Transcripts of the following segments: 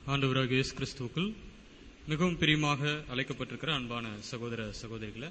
ஆண்டவராக இயேசு கிறிஸ்துவுக்குள் மிகவும் பிரியமாக அழைக்கப்பட்டிருக்கிற அன்பான சகோதர சகோதரிகளே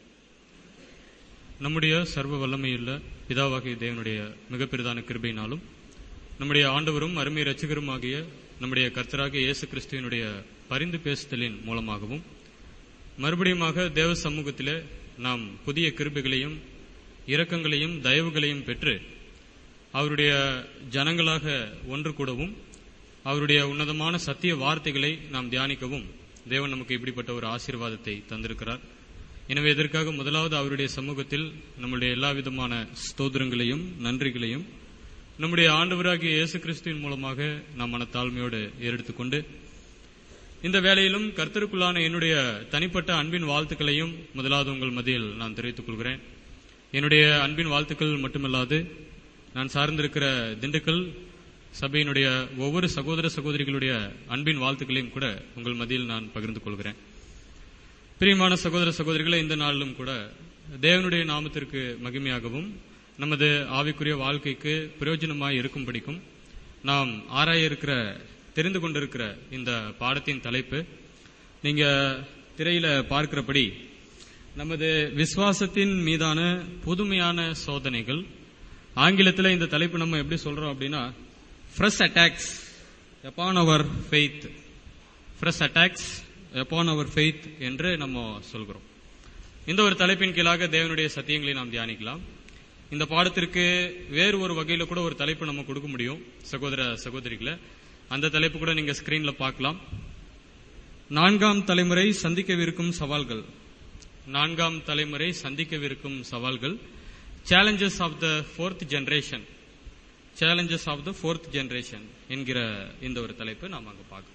நம்முடைய சர்வ வல்லமையுள்ள பிதாவாகிய தேவனுடைய மிக பெரிதான கிருபையினாலும் நம்முடைய ஆண்டவரும் அருமை ரட்சகருமாகிய நம்முடைய கர்த்தராகிய இயேசு கிறிஸ்துவினுடைய பரிந்து பேசுதலின் மூலமாகவும் மறுபடியுமாக தேவ சமூகத்திலே நாம் புதிய கிருபைகளையும் இரக்கங்களையும் தயவுகளையும் பெற்று அவருடைய ஜனங்களாக ஒன்று கூடவும் அவருடைய உன்னதமான சத்திய வார்த்தைகளை நாம் தியானிக்கவும் தேவன் நமக்கு இப்படிப்பட்ட ஒரு ஆசீர்வாதத்தை தந்திருக்கிறார் எனவே இதற்காக முதலாவது அவருடைய சமூகத்தில் நம்முடைய எல்லா விதமான ஸ்தோத்திரங்களையும் நன்றிகளையும் நம்முடைய ஆண்டவராகிய இயேசு கிறிஸ்துவின் மூலமாக நாம் மனத்தாழ்மையோடு ஏறெடுத்துக்கொண்டு இந்த வேளையிலும் கர்த்தருக்குள்ளான என்னுடைய தனிப்பட்ட அன்பின் வாழ்த்துக்களையும் முதலாவது உங்கள் மத்தியில் நான் தெரிவித்துக் கொள்கிறேன் என்னுடைய அன்பின் வாழ்த்துக்கள் மட்டுமல்லாது நான் சார்ந்திருக்கிற திண்டுக்கல் சபையினுடைய ஒவ்வொரு சகோதர சகோதரிகளுடைய அன்பின் வாழ்த்துக்களையும் கூட உங்கள் மத்தியில் நான் பகிர்ந்து கொள்கிறேன் பிரியமான சகோதர சகோதரிகளை இந்த நாளிலும் கூட தேவனுடைய நாமத்திற்கு மகிமையாகவும் நமது ஆவிக்குரிய வாழ்க்கைக்கு பிரயோஜனமாய் இருக்கும்படிக்கும் நாம் ஆராய இருக்கிற தெரிந்து கொண்டிருக்கிற இந்த பாடத்தின் தலைப்பு நீங்க திரையில பார்க்கிறபடி நமது விசுவாசத்தின் மீதான புதுமையான சோதனைகள் ஆங்கிலத்தில் இந்த தலைப்பு நம்ம எப்படி சொல்றோம் அப்படின்னா fresh attacks upon our faith fresh attacks upon our faith என்று நம்ம சொல்கிறோம் இந்த ஒரு தலைப்பின் கீழாக தேவனுடைய சத்தியங்களை நாம் தியானிக்கலாம் இந்த பாடத்திற்கு வேறு ஒரு வகையில கூட ஒரு தலைப்பு நம்ம கொடுக்க முடியும் சகோதர சகோதரிகளை அந்த தலைப்பு கூட நீங்க ஸ்கிரீன்ல பார்க்கலாம் நான்காம் தலைமுறை சந்திக்கவிருக்கும் சவால்கள் நான்காம் தலைமுறை சந்திக்கவிருக்கும் சவால்கள் challenges of the fourth generation challenges of the fourth generation என்கிற இந்த ஒரு தலைப்பு நாம் அங்கு பார்க்கிறோம்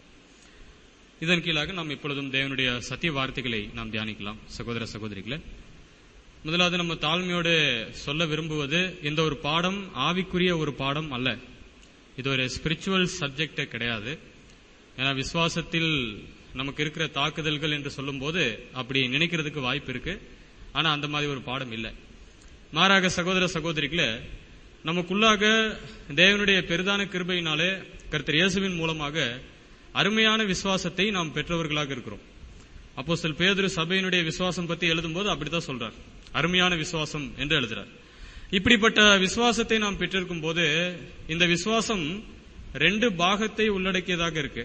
இதன் கீழாக நாம் இப்பொழுதும் தேவனுடைய சத்திய வார்த்தைகளை நாம் தியானிக்கலாம் சகோதர சகோதரிகளை முதலாவது நம்ம தாழ்மையோடு சொல்ல விரும்புவது இந்த ஒரு பாடம் ஆவிக்குரிய ஒரு பாடம் அல்ல இது ஒரு ஸ்பிரிச்சுவல் சப்ஜெக்ட் கிடையாது ஏன்னா விசுவாசத்தில் நமக்கு இருக்கிற தாக்குதல்கள் என்று சொல்லும்போது அப்படி நினைக்கிறதுக்கு வாய்ப்பு இருக்கு ஆனா அந்த மாதிரி ஒரு பாடம் இல்லை மாறாக சகோதர சகோதரிகளே நமக்குள்ளாக தேவனுடைய பெரிதான கிருபையினாலே கர்த்தர் இயேசுவின் மூலமாக அருமையான விசுவாசத்தை நாம் பெற்றவர்களாக இருக்கிறோம் அப்போ சில பேதொரு சபையினுடைய விசுவாசம் பத்தி எழுதும்போது அப்படித்தான் சொல்றார் அருமையான விசுவாசம் என்று எழுதுறார் இப்படிப்பட்ட விசுவாசத்தை நாம் பெற்றிருக்கும் போது இந்த விசுவாசம் ரெண்டு பாகத்தை உள்ளடக்கியதாக இருக்கு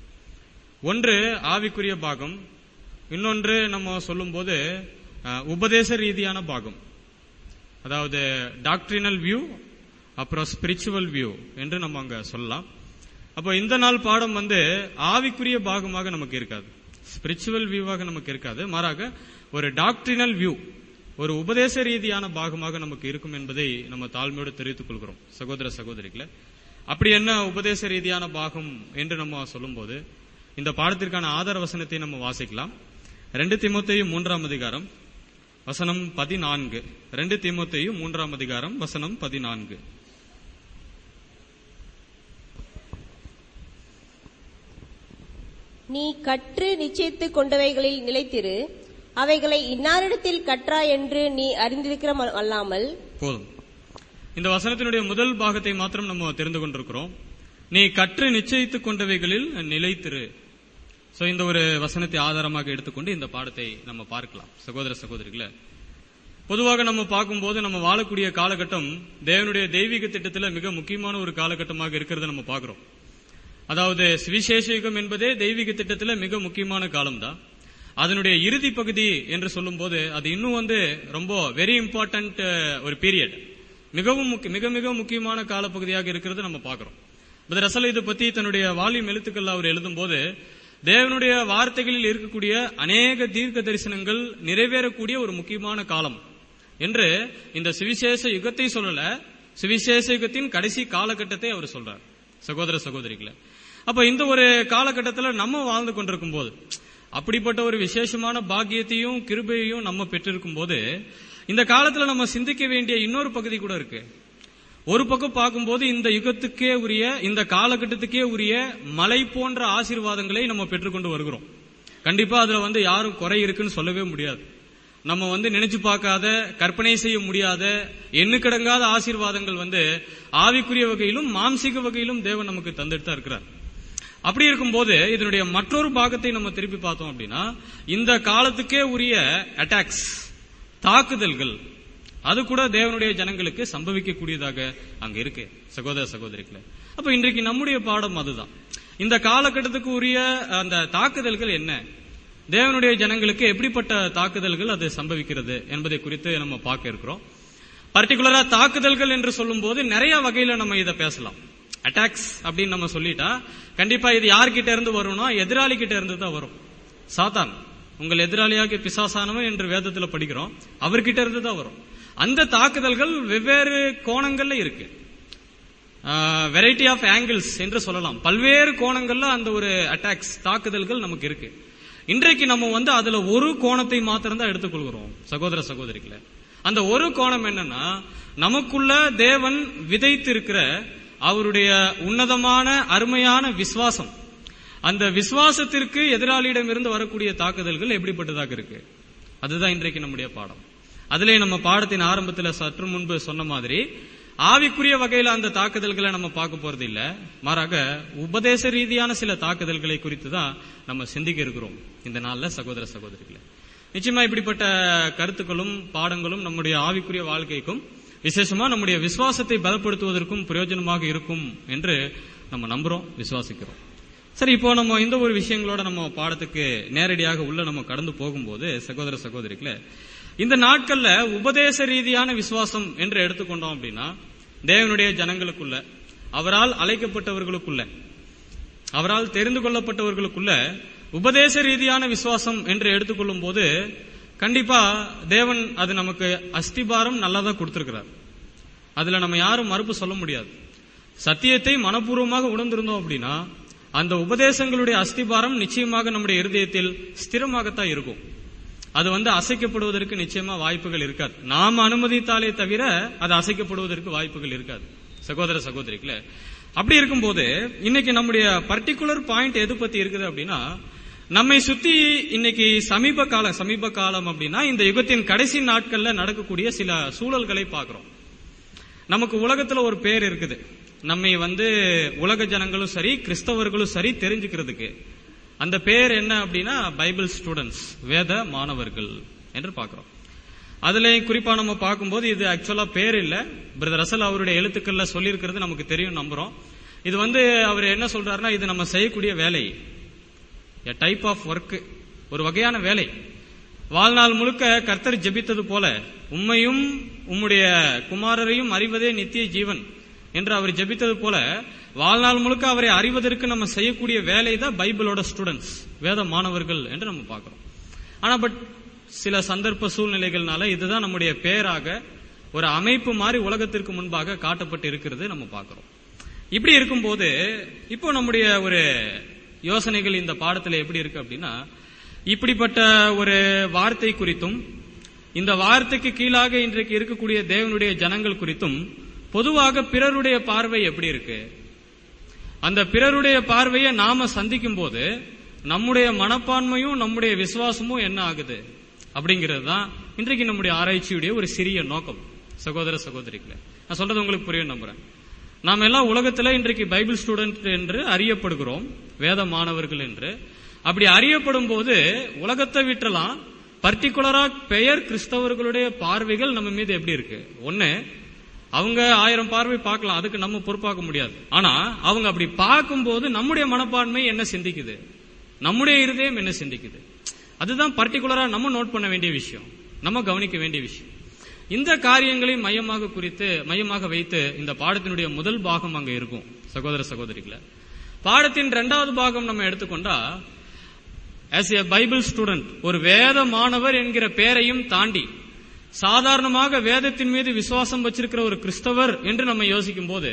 ஒன்று ஆவிக்குரிய பாகம் இன்னொன்று நம்ம சொல்லும்போது உபதேச ரீதியான பாகம் அதாவது டாக்டரினல் வியூ அப்புறம் ஸ்பிரிச்சுவல் வியூ என்று நம்ம அங்க சொல்லலாம் அப்போ இந்த நாள் பாடம் வந்து ஆவிக்குரிய பாகமாக நமக்கு இருக்காது ஸ்பிரிச்சுவல் வியூவாக நமக்கு இருக்காது மாறாக ஒரு டாக்டரினல் வியூ ஒரு உபதேச ரீதியான பாகமாக நமக்கு இருக்கும் என்பதை நம்ம தாழ்மையோடு தெரிவித்துக் கொள்கிறோம் சகோதர சகோதரிகளை அப்படி என்ன உபதேச ரீதியான பாகம் என்று நம்ம சொல்லும்போது இந்த பாடத்திற்கான ஆதார வசனத்தை நம்ம வாசிக்கலாம் ரெண்டு திமுத்தையும் மூன்றாம் அதிகாரம் வசனம் பதினான்கு ரெண்டு திமுத்தையும் மூன்றாம் அதிகாரம் வசனம் பதினான்கு நீ கற்று நிச்சயித்துக் கொண்டவைகளில் நிலைத்திரு அவைகளை இன்னாரிடத்தில் கற்றா என்று நீ அறிந்திருக்கிற அல்லாமல் போதும் இந்த வசனத்தினுடைய முதல் பாகத்தை மாத்திரம் நம்ம தெரிந்து கொண்டிருக்கிறோம் நீ கற்று நிச்சயித்துக் கொண்டவைகளில் நிலைத்திரு சோ இந்த ஒரு வசனத்தை ஆதாரமாக எடுத்துக்கொண்டு இந்த பாடத்தை நம்ம பார்க்கலாம் சகோதர சகோதரிகளை பொதுவாக நம்ம பார்க்கும்போது நம்ம வாழக்கூடிய காலகட்டம் தேவனுடைய தெய்வீக திட்டத்தில் மிக முக்கியமான ஒரு காலகட்டமாக இருக்கிறத நம்ம பார்க்கிறோம் அதாவது சுவிசேஷ யுகம் என்பதே தெய்வீக திட்டத்தில் மிக முக்கியமான காலம்தான் அதனுடைய இறுதி பகுதி என்று சொல்லும்போது அது இன்னும் வந்து ரொம்ப வெரி இம்பார்ட்டன்ட் ஒரு பீரியட் மிகவும் மிக மிக முக்கியமான காலப்பகுதியாக இருக்கிறது நம்ம பார்க்கிறோம் ரசல் இது பத்தி தன்னுடைய வால்யூம் எழுத்துக்கள் அவர் எழுதும் போது தேவனுடைய வார்த்தைகளில் இருக்கக்கூடிய அநேக தீர்க்க தரிசனங்கள் நிறைவேறக்கூடிய ஒரு முக்கியமான காலம் என்று இந்த சுவிசேஷ யுகத்தை சொல்லல சுவிசேஷ யுகத்தின் கடைசி காலகட்டத்தை அவர் சொல்றார் சகோதர சகோதரிகளை அப்ப இந்த ஒரு காலகட்டத்தில் நம்ம வாழ்ந்து கொண்டிருக்கும் போது அப்படிப்பட்ட ஒரு விசேஷமான பாக்கியத்தையும் கிருபையையும் நம்ம பெற்றிருக்கும் போது இந்த காலத்துல நம்ம சிந்திக்க வேண்டிய இன்னொரு பகுதி கூட இருக்கு ஒரு பக்கம் பார்க்கும்போது இந்த யுகத்துக்கே உரிய இந்த காலகட்டத்துக்கே உரிய மலை போன்ற ஆசீர்வாதங்களை நம்ம பெற்றுக்கொண்டு வருகிறோம் கண்டிப்பா அதுல வந்து யாரும் குறை இருக்குன்னு சொல்லவே முடியாது நம்ம வந்து நினைச்சு பார்க்காத கற்பனை செய்ய முடியாத எண்ணுக்கடங்காத ஆசீர்வாதங்கள் வந்து ஆவிக்குரிய வகையிலும் மாம்சிக வகையிலும் தேவன் நமக்கு தந்துட்டு தான் இருக்கிறார் அப்படி இருக்கும்போது இதனுடைய மற்றொரு பாகத்தை நம்ம திருப்பி பார்த்தோம் அப்படின்னா இந்த காலத்துக்கே உரிய அட்டாக்ஸ் தாக்குதல்கள் அது கூட தேவனுடைய ஜனங்களுக்கு சம்பவிக்கக்கூடியதாக அங்க இருக்கு சகோதர சகோதரிகளே அப்ப இன்றைக்கு நம்முடைய பாடம் அதுதான் இந்த காலகட்டத்துக்கு உரிய அந்த தாக்குதல்கள் என்ன தேவனுடைய ஜனங்களுக்கு எப்படிப்பட்ட தாக்குதல்கள் அது சம்பவிக்கிறது என்பதை குறித்து நம்ம பார்க்க இருக்கிறோம் பர்டிகுலரா தாக்குதல்கள் என்று சொல்லும்போது நிறைய வகையில நம்ம இதை பேசலாம் அட்டாக்ஸ் அப்படின்னு நம்ம சொல்லிட்டா கண்டிப்பா இது யார்கிட்ட இருந்து வரும்னா எதிராளி கிட்ட இருந்து தான் வரும் சாத்தான் உங்கள் எதிராளியாகிய பிசாசானவன் என்று வேதத்துல படிக்கிறோம் அவர்கிட்ட இருந்து தான் வரும் அந்த தாக்குதல்கள் வெவ்வேறு கோணங்கள்ல இருக்கு வெரைட்டி ஆஃப் ஆங்கிள்ஸ் என்று சொல்லலாம் பல்வேறு கோணங்கள்ல அந்த ஒரு அட்டாக்ஸ் தாக்குதல்கள் நமக்கு இருக்கு இன்றைக்கு நம்ம வந்து அதுல ஒரு கோணத்தை மாத்திரம் தான் எடுத்துக்கொள்கிறோம் சகோதர சகோதரிகளை அந்த ஒரு கோணம் என்னன்னா நமக்குள்ள தேவன் விதைத்து இருக்கிற அவருடைய உன்னதமான அருமையான விசுவாசம் அந்த விசுவாசத்திற்கு எதிராளியிடமிருந்து வரக்கூடிய தாக்குதல்கள் எப்படிப்பட்டதாக இருக்கு அதுதான் இன்றைக்கு நம்முடைய பாடம் அதிலே நம்ம பாடத்தின் ஆரம்பத்தில் சற்று முன்பு சொன்ன மாதிரி ஆவிக்குரிய வகையில அந்த தாக்குதல்களை நம்ம பார்க்க போறது இல்ல மாறாக உபதேச ரீதியான சில தாக்குதல்களை குறித்து தான் நம்ம சிந்திக்க இருக்கிறோம் இந்த நாள்ல சகோதர சகோதரிகளை நிச்சயமா இப்படிப்பட்ட கருத்துக்களும் பாடங்களும் நம்முடைய ஆவிக்குரிய வாழ்க்கைக்கும் விசேஷமா நம்முடைய விசுவாசத்தை பலப்படுத்துவதற்கும் பிரயோஜனமாக இருக்கும் என்று நம்ம நம்புறோம் விசுவாசிக்கிறோம் சரி இப்போ நம்ம இந்த ஒரு விஷயங்களோட நம்ம பாடத்துக்கு நேரடியாக உள்ள நம்ம கடந்து போகும்போது சகோதர சகோதரிகளே இந்த நாட்கள்ல உபதேச ரீதியான விசுவாசம் என்று எடுத்துக்கொண்டோம் அப்படின்னா தேவனுடைய ஜனங்களுக்குள்ள அவரால் அழைக்கப்பட்டவர்களுக்குள்ள அவரால் தெரிந்து கொள்ளப்பட்டவர்களுக்குள்ள உபதேச ரீதியான விசுவாசம் என்று எடுத்துக்கொள்ளும் போது கண்டிப்பா தேவன் அது நமக்கு அஸ்திபாரம் நல்லதா கொடுத்திருக்கிறார் அதுல நம்ம யாரும் மறுப்பு சொல்ல முடியாது சத்தியத்தை மனப்பூர்வமாக உணர்ந்திருந்தோம் அப்படின்னா அந்த உபதேசங்களுடைய அஸ்திபாரம் நிச்சயமாக நம்முடைய இருதயத்தில் ஸ்திரமாகத்தான் இருக்கும் அது வந்து அசைக்கப்படுவதற்கு நிச்சயமா வாய்ப்புகள் இருக்காது நாம் அனுமதித்தாலே தவிர அது அசைக்கப்படுவதற்கு வாய்ப்புகள் இருக்காது சகோதர சகோதரிகளே அப்படி இருக்கும்போது இன்னைக்கு நம்முடைய பர்டிகுலர் பாயிண்ட் எது பத்தி இருக்குது அப்படின்னா நம்மை சுத்தி இன்னைக்கு சமீப காலம் சமீப காலம் அப்படின்னா இந்த யுகத்தின் கடைசி நாட்கள்ல நடக்கக்கூடிய சில சூழல்களை பார்க்கிறோம் நமக்கு உலகத்துல ஒரு பேர் இருக்குது நம்மை வந்து உலக ஜனங்களும் சரி கிறிஸ்தவர்களும் சரி தெரிஞ்சுக்கிறதுக்கு அந்த பேர் என்ன அப்படின்னா பைபிள் ஸ்டூடெண்ட்ஸ் வேத மாணவர்கள் என்று பார்க்கிறோம் அதுல குறிப்பா நம்ம பார்க்கும்போது இது ஆக்சுவலா பேர் இல்ல பிரதர் ரசல் அவருடைய எழுத்துக்கள்ல சொல்லியிருக்கிறது நமக்கு தெரியும் நம்புறோம் இது வந்து அவர் என்ன சொல்றாருன்னா இது நம்ம செய்யக்கூடிய வேலை எ டைப் ஆஃப் ஒர்க் ஒரு வகையான வேலை வாழ்நாள் முழுக்க கர்த்தர் ஜெபித்தது போல உம்மையும் உம்முடைய குமாரரையும் அறிவதே நித்திய ஜீவன் என்று அவர் ஜெபித்தது போல வாழ்நாள் முழுக்க அவரை அறிவதற்கு நம்ம செய்யக்கூடிய வேலை தான் பைபிளோட ஸ்டூடெண்ட்ஸ் வேத மாணவர்கள் என்று நம்ம பார்க்கிறோம் ஆனா பட் சில சந்தர்ப்ப சூழ்நிலைகள்னால இதுதான் நம்முடைய பேராக ஒரு அமைப்பு மாதிரி உலகத்திற்கு முன்பாக காட்டப்பட்டு இருக்கிறது நம்ம பார்க்கிறோம் இப்படி இருக்கும்போது இப்போ நம்முடைய ஒரு யோசனைகள் இந்த பாடத்துல எப்படி இருக்கு அப்படின்னா இப்படிப்பட்ட ஒரு வார்த்தை குறித்தும் இந்த வார்த்தைக்கு கீழாக இன்றைக்கு இருக்கக்கூடிய தேவனுடைய ஜனங்கள் குறித்தும் பொதுவாக பிறருடைய பார்வை எப்படி இருக்கு அந்த பிறருடைய பார்வையை நாம சந்திக்கும் போது நம்முடைய மனப்பான்மையும் நம்முடைய விசுவாசமும் என்ன ஆகுது அப்படிங்கிறது தான் இன்றைக்கு நம்முடைய ஆராய்ச்சியுடைய ஒரு சிறிய நோக்கம் சகோதர சகோதரிகளை நான் சொல்றது உங்களுக்கு புரியும் நம்புறேன் நாம் எல்லாம் உலகத்துல இன்றைக்கு பைபிள் ஸ்டூடெண்ட் என்று அறியப்படுகிறோம் வேத மாணவர்கள் என்று அப்படி அறியப்படும் போது உலகத்தை விட்டுலாம் பர்டிகுலரா பெயர் கிறிஸ்தவர்களுடைய பார்வைகள் நம்ம மீது எப்படி இருக்கு ஒன்னு அவங்க ஆயிரம் பார்வை பார்க்கலாம் அதுக்கு நம்ம பொறுப்பாக்க முடியாது ஆனா அவங்க அப்படி பார்க்கும்போது நம்முடைய மனப்பான்மை என்ன சிந்திக்குது நம்முடைய இருதயம் என்ன சிந்திக்குது அதுதான் பர்டிகுலரா நம்ம நோட் பண்ண வேண்டிய விஷயம் நம்ம கவனிக்க வேண்டிய விஷயம் இந்த காரியங்களை மையமாக குறித்து மையமாக வைத்து இந்த பாடத்தினுடைய முதல் பாகம் அங்க இருக்கும் சகோதர சகோதரிகளை பாடத்தின் இரண்டாவது பாகம் நம்ம எடுத்துக்கொண்டா ஆஸ் எ பைபிள் ஸ்டூடெண்ட் ஒரு வேத மாணவர் என்கிற பெயரையும் தாண்டி சாதாரணமாக வேதத்தின் மீது விசுவாசம் வச்சிருக்கிற ஒரு கிறிஸ்தவர் என்று நம்ம யோசிக்கும் போது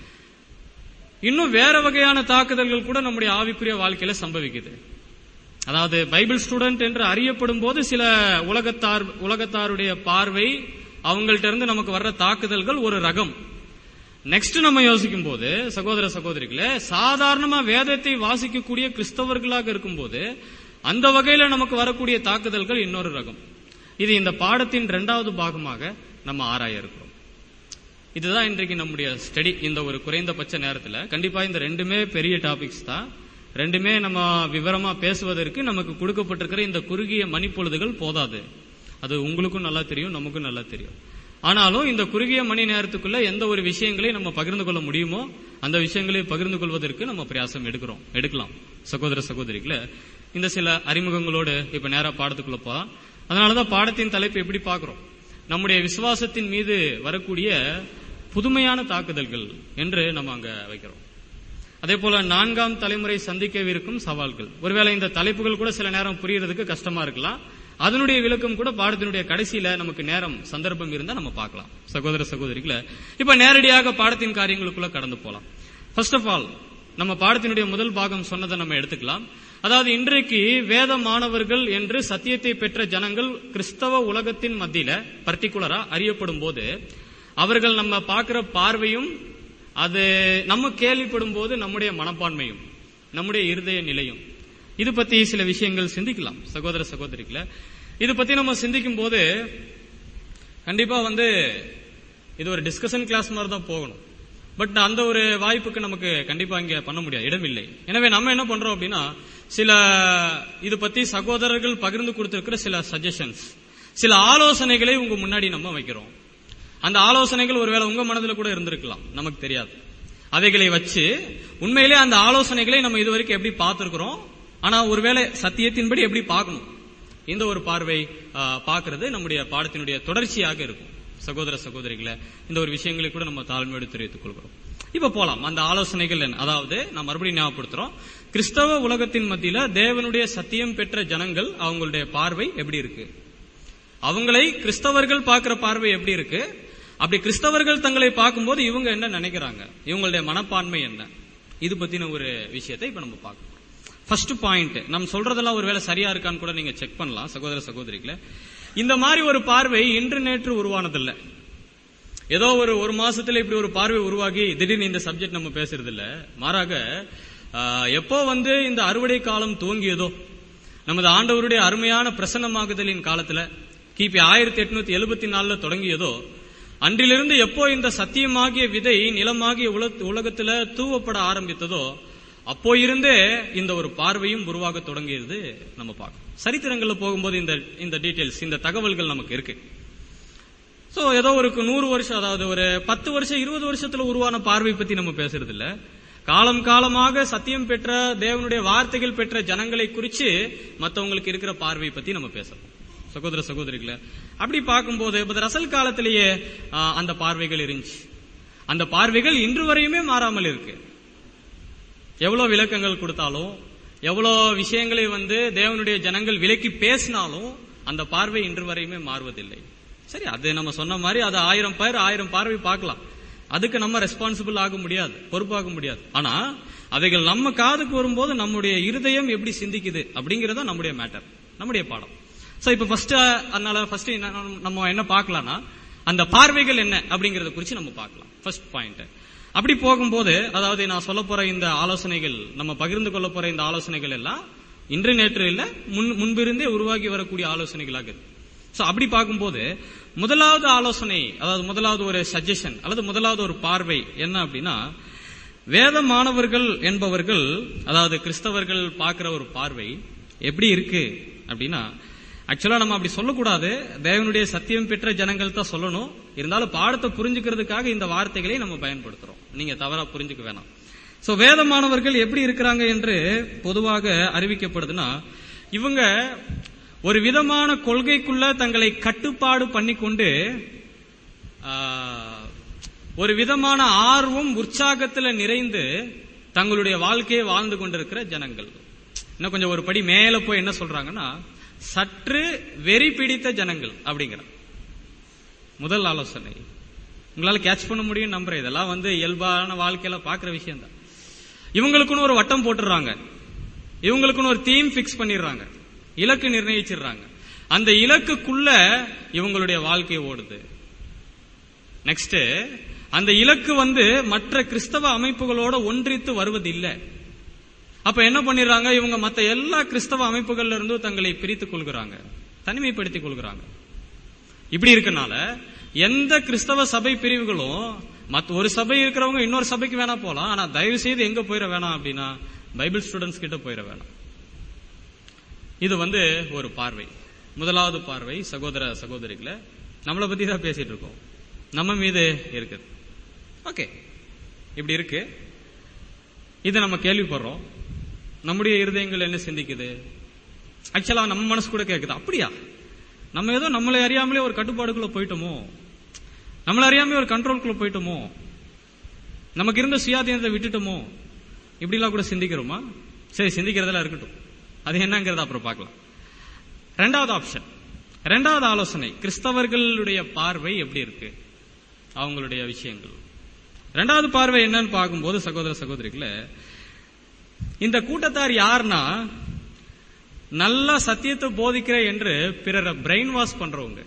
இன்னும் வேற வகையான தாக்குதல்கள் கூட நம்முடைய ஆவிக்குரிய வாழ்க்கையில சம்பவிக்குது அதாவது பைபிள் ஸ்டூடெண்ட் என்று அறியப்படும் போது சில உலகத்தார் உலகத்தாருடைய பார்வை அவங்கள்ட்ட இருந்து நமக்கு வர்ற தாக்குதல்கள் ஒரு ரகம் நெக்ஸ்ட் நம்ம யோசிக்கும் போது சகோதர சகோதரிகளே சாதாரணமா வேதத்தை வாசிக்கக்கூடிய கிறிஸ்தவர்களாக இருக்கும்போது அந்த வகையில நமக்கு வரக்கூடிய தாக்குதல்கள் இன்னொரு ரகம் இது இந்த பாடத்தின் இரண்டாவது பாகமாக நம்ம ஆராய இருக்கிறோம் இதுதான் இன்றைக்கு நம்முடைய ஸ்டடி இந்த ஒரு குறைந்தபட்ச நேரத்தில் கண்டிப்பா இந்த ரெண்டுமே பெரிய டாபிக்ஸ் தான் ரெண்டுமே நம்ம விவரமா பேசுவதற்கு நமக்கு கொடுக்கப்பட்டிருக்கிற இந்த குறுகிய மணிப்பொழுதுகள் போதாது அது உங்களுக்கும் நல்லா தெரியும் நமக்கும் நல்லா தெரியும் ஆனாலும் இந்த குறுகிய மணி நேரத்துக்குள்ள எந்த ஒரு விஷயங்களை நம்ம பகிர்ந்து கொள்ள முடியுமோ அந்த விஷயங்களை பகிர்ந்து கொள்வதற்கு நம்ம பிரயாசம் எடுக்கிறோம் எடுக்கலாம் சகோதர சகோதரிகள இந்த சில அறிமுகங்களோடு இப்ப நேரா பாடத்துக்குள்ள போலாம் அதனாலதான் பாடத்தின் தலைப்பு எப்படி பார்க்கிறோம் நம்முடைய விசுவாசத்தின் மீது வரக்கூடிய புதுமையான தாக்குதல்கள் என்று நம்ம அங்க வைக்கிறோம் அதே போல நான்காம் தலைமுறை சந்திக்கவிருக்கும் சவால்கள் ஒருவேளை இந்த தலைப்புகள் கூட சில நேரம் புரியறதுக்கு கஷ்டமா இருக்கலாம் அதனுடைய விளக்கம் கூட பாடத்தினுடைய கடைசியில நமக்கு நேரம் சந்தர்ப்பம் இருந்தா நம்ம பார்க்கலாம் சகோதர சகோதரிகளை இப்ப நேரடியாக பாடத்தின் காரியங்களுக்குள்ள கடந்து போலாம் ஃபர்ஸ்ட் ஆஃப் ஆல் நம்ம பாடத்தினுடைய முதல் பாகம் சொன்னதை நம்ம எடுத்துக்கலாம் அதாவது இன்றைக்கு வேத மாணவர்கள் என்று சத்தியத்தை பெற்ற ஜனங்கள் கிறிஸ்தவ உலகத்தின் மத்தியில பர்டிகுலரா அறியப்படும் போது அவர்கள் நம்ம பார்க்கிற பார்வையும் அது நம்ம கேள்விப்படும் போது நம்முடைய மனப்பான்மையும் நம்முடைய இருதய நிலையும் இது பத்தி சில விஷயங்கள் சிந்திக்கலாம் சகோதர சகோதரிகளை இது பத்தி நம்ம சிந்திக்கும் போது கண்டிப்பா வந்து இது ஒரு டிஸ்கஷன் கிளாஸ் மாதிரி தான் போகணும் பட் அந்த ஒரு வாய்ப்புக்கு நமக்கு கண்டிப்பா இங்க பண்ண முடியாது இடமில்லை எனவே நம்ம என்ன பண்றோம் அப்படின்னா சில இது பத்தி சகோதரர்கள் பகிர்ந்து கொடுத்திருக்கிற சில சஜஷன்ஸ் சில ஆலோசனைகளை உங்க முன்னாடி நம்ம வைக்கிறோம் அந்த ஆலோசனைகள் ஒருவேளை உங்க மனதில் கூட இருந்திருக்கலாம் நமக்கு தெரியாது அவைகளை வச்சு உண்மையிலே அந்த ஆலோசனைகளை நம்ம இதுவரைக்கும் எப்படி பார்த்திருக்கிறோம் ஆனா ஒருவேளை சத்தியத்தின்படி எப்படி பார்க்கணும் இந்த ஒரு பார்வை பார்க்கிறது நம்முடைய பாடத்தினுடைய தொடர்ச்சியாக இருக்கும் சகோதர சகோதரிகளை இந்த ஒரு விஷயங்களை கூட நம்ம தாழ்மையோடு தெரிவித்துக் கொள்கிறோம் இப்ப போலாம் அந்த ஆலோசனைகள் என்ன அதாவது நான் மறுபடியும் ஞாபகப்படுத்துறோம் கிறிஸ்தவ உலகத்தின் மத்தியில தேவனுடைய சத்தியம் பெற்ற ஜனங்கள் அவங்களுடைய பார்வை எப்படி இருக்கு அவங்களை கிறிஸ்தவர்கள் பார்க்கிற பார்வை எப்படி இருக்கு அப்படி கிறிஸ்தவர்கள் தங்களை பார்க்கும்போது இவங்க என்ன நினைக்கிறாங்க இவங்களுடைய மனப்பான்மை என்ன இது பத்தின ஒரு விஷயத்தை இப்ப நம்ம பார்க்கணும் ஃபர்ஸ்ட் பாயிண்ட் நம்ம சொல்றதெல்லாம் ஒருவேளை சரியா இருக்கான்னு கூட நீங்க செக் பண்ணலாம் சகோதர சகோதரிகளை இந்த மாதிரி ஒரு பார்வை இன்று நேற்று உருவானதில்ல ஏதோ ஒரு ஒரு மாசத்துல இப்படி ஒரு பார்வை உருவாகி திடீர்னு இந்த சப்ஜெக்ட் நம்ம பேசுறது இல்ல மாறாக எப்போ வந்து இந்த அறுவடை காலம் துவங்கியதோ நமது ஆண்டவருடைய அருமையான பிரசன்னமாகுதலின் காலத்துல கிபி ஆயிரத்தி எட்நூத்தி எழுபத்தி நாலுல தொடங்கியதோ அன்றிலிருந்து எப்போ இந்த சத்தியமாகிய விதை நிலமாகிய உலகத்துல தூவப்பட ஆரம்பித்ததோ அப்போ இருந்தே இந்த ஒரு பார்வையும் உருவாக தொடங்கியது நம்ம பார்க்கணும் சரித்திரங்கள்ல போகும்போது இந்த இந்த டீடைல்ஸ் இந்த தகவல்கள் நமக்கு இருக்கு சோ ஏதோ ஒரு நூறு வருஷம் அதாவது ஒரு பத்து வருஷம் இருபது வருஷத்துல உருவான பார்வை பத்தி நம்ம பேசுறது இல்ல காலம் காலமாக சத்தியம் பெற்ற தேவனுடைய வார்த்தைகள் பெற்ற ஜனங்களை குறிச்சு மத்தவங்களுக்கு இருக்கிற பார்வை பத்தி நம்ம பேசணும் சகோதர சகோதரிகளை அப்படி பார்க்கும்போது இப்ப ரசல் காலத்திலேயே அந்த பார்வைகள் இருந்துச்சு அந்த பார்வைகள் இன்று வரையுமே மாறாமல் இருக்கு எவ்வளவு விளக்கங்கள் கொடுத்தாலும் எவ்வளவு விஷயங்களை வந்து தேவனுடைய ஜனங்கள் விலக்கி பேசினாலும் அந்த பார்வை இன்று வரையுமே மாறுவதில்லை சரி அது நம்ம சொன்ன மாதிரி அது ஆயிரம் பேர் ஆயிரம் பார்வை பார்க்கலாம் அதுக்கு நம்ம ரெஸ்பான்சிபிள் ஆக முடியாது பொறுப்பாக முடியாது ஆனா அவைகள் நம்ம காதுக்கு வரும்போது நம்முடைய இருதயம் எப்படி சிந்திக்குது அப்படிங்கறத நம்முடைய மேட்டர் நம்முடைய பாடம் சோ இப்ப ஃபர்ஸ்ட் அதனால ஃபர்ஸ்ட் நம்ம என்ன பார்க்கலாம்னா அந்த பார்வைகள் என்ன அப்படிங்கறத குறிச்சு நம்ம பார்க்கலாம் ஃபர்ஸ்ட் பாயிண்ட் அப்படி போகும்போது அதாவது நான் சொல்ல போற இந்த ஆலோசனைகள் நம்ம பகிர்ந்து கொள்ள போற இந்த ஆலோசனைகள் எல்லாம் இன்று நேற்று இல்ல முன் முன்பிருந்தே உருவாகி வரக்கூடிய ஆலோசனைகளாக இருக்கு சோ அப்படி பார்க்கும்போது முதலாவது ஆலோசனை அதாவது முதலாவது ஒரு சஜஷன் அல்லது முதலாவது ஒரு பார்வை என்ன அப்படின்னா வேத மாணவர்கள் என்பவர்கள் அதாவது கிறிஸ்தவர்கள் பார்க்கிற ஒரு பார்வை எப்படி இருக்கு அப்படின்னா ஆக்சுவலா நம்ம அப்படி சொல்லக்கூடாது தேவனுடைய சத்தியம் பெற்ற ஜனங்கள் தான் சொல்லணும் இருந்தாலும் பாடத்தை புரிஞ்சுக்கிறதுக்காக இந்த வார்த்தைகளை நம்ம பயன்படுத்துறோம் நீங்க தவறா புரிஞ்சுக்க வேணாம் சோ வேதமானவர்கள் எப்படி இருக்கிறாங்க என்று பொதுவாக அறிவிக்கப்படுதுன்னா இவங்க ஒரு விதமான கொள்கைக்குள்ள தங்களை கட்டுப்பாடு பண்ணிக்கொண்டு ஒரு விதமான ஆர்வம் உற்சாகத்துல நிறைந்து தங்களுடைய வாழ்க்கையை வாழ்ந்து கொண்டிருக்கிற ஜனங்கள் இன்னும் கொஞ்சம் ஒரு படி மேல போய் என்ன சொல்றாங்கன்னா சற்று வெறி பிடித்த ஜனங்கள் அப்படிங்கிற முதல் ஆலோசனை உங்களால கேட்ச் பண்ண முடியும் நம்புறேன் இதெல்லாம் வந்து இயல்பான வாழ்க்கையில பாக்குற விஷயம் தான் இவங்களுக்குன்னு ஒரு வட்டம் போட்டுறாங்க இவங்களுக்குன்னு ஒரு தீம் பிக்ஸ் பண்ணிடுறாங்க இலக்கு நிர்ணயிச்சிடுறாங்க அந்த இலக்குக்குள்ள இவங்களுடைய வாழ்க்கை ஓடுது நெக்ஸ்ட் அந்த இலக்கு வந்து மற்ற கிறிஸ்தவ அமைப்புகளோட ஒன்றித்து வருவது இல்லை அப்ப என்ன பண்ணிடுறாங்க இவங்க மத்த எல்லா கிறிஸ்தவ அமைப்புகள்ல இருந்தும் தங்களை பிரித்துக் கொள்கிறாங்க தனிமைப்படுத்திக் கொள்கிறாங்க இப்படி இருக்கனால எந்த கிறிஸ்தவ சபை பிரிவுகளும் மத்த ஒரு சபை இருக்கிறவங்க இன்னொரு சபைக்கு வேணா போலாம் ஆனா தயவு செய்து எங்க போயிட வேணாம் அப்படின்னா பைபிள் ஸ்டூடெண்ட்ஸ் கிட்ட போயிட வேணாம் இது வந்து ஒரு பார்வை முதலாவது பார்வை சகோதர சகோதரிகளை நம்மளை பத்தி தான் பேசிட்டு இருக்கோம் நம்ம மீது இருக்குது ஓகே இப்படி இருக்கு இதை நம்ம கேள்விப்படுறோம் நம்முடைய இருதயங்கள் என்ன சிந்திக்குது ஆக்சுவலா நம்ம மனசு கூட கேக்குது அப்படியா நம்ம ஏதோ நம்மளை அறியாமலே ஒரு கட்டுப்பாடுக்குள்ள போயிட்டோமோ நம்மளை அறியாமலே ஒரு கண்ட்ரோலுக்குள்ள போயிட்டோமோ நமக்கு இருந்த சுயாதீனத்தை விட்டுட்டோமோ இப்படிலாம் கூட சிந்திக்கிறோமா சரி சிந்திக்கிறதெல்லாம் இருக்கட்டும் அது என்னங்கிறத அப்புறம் பார்க்கலாம் ரெண்டாவது ஆப்ஷன் ரெண்டாவது ஆலோசனை கிறிஸ்தவர்களுடைய பார்வை எப்படி இருக்கு அவங்களுடைய விஷயங்கள் ரெண்டாவது பார்வை என்னன்னு பார்க்கும்போது சகோதர சகோதரிகளே இந்த கூட்டத்தார் யாருன்னா நல்ல சத்தியத்தை போதிக்கிற என்று பிறரை பிரெயின் வாஷ் பண்றவங்க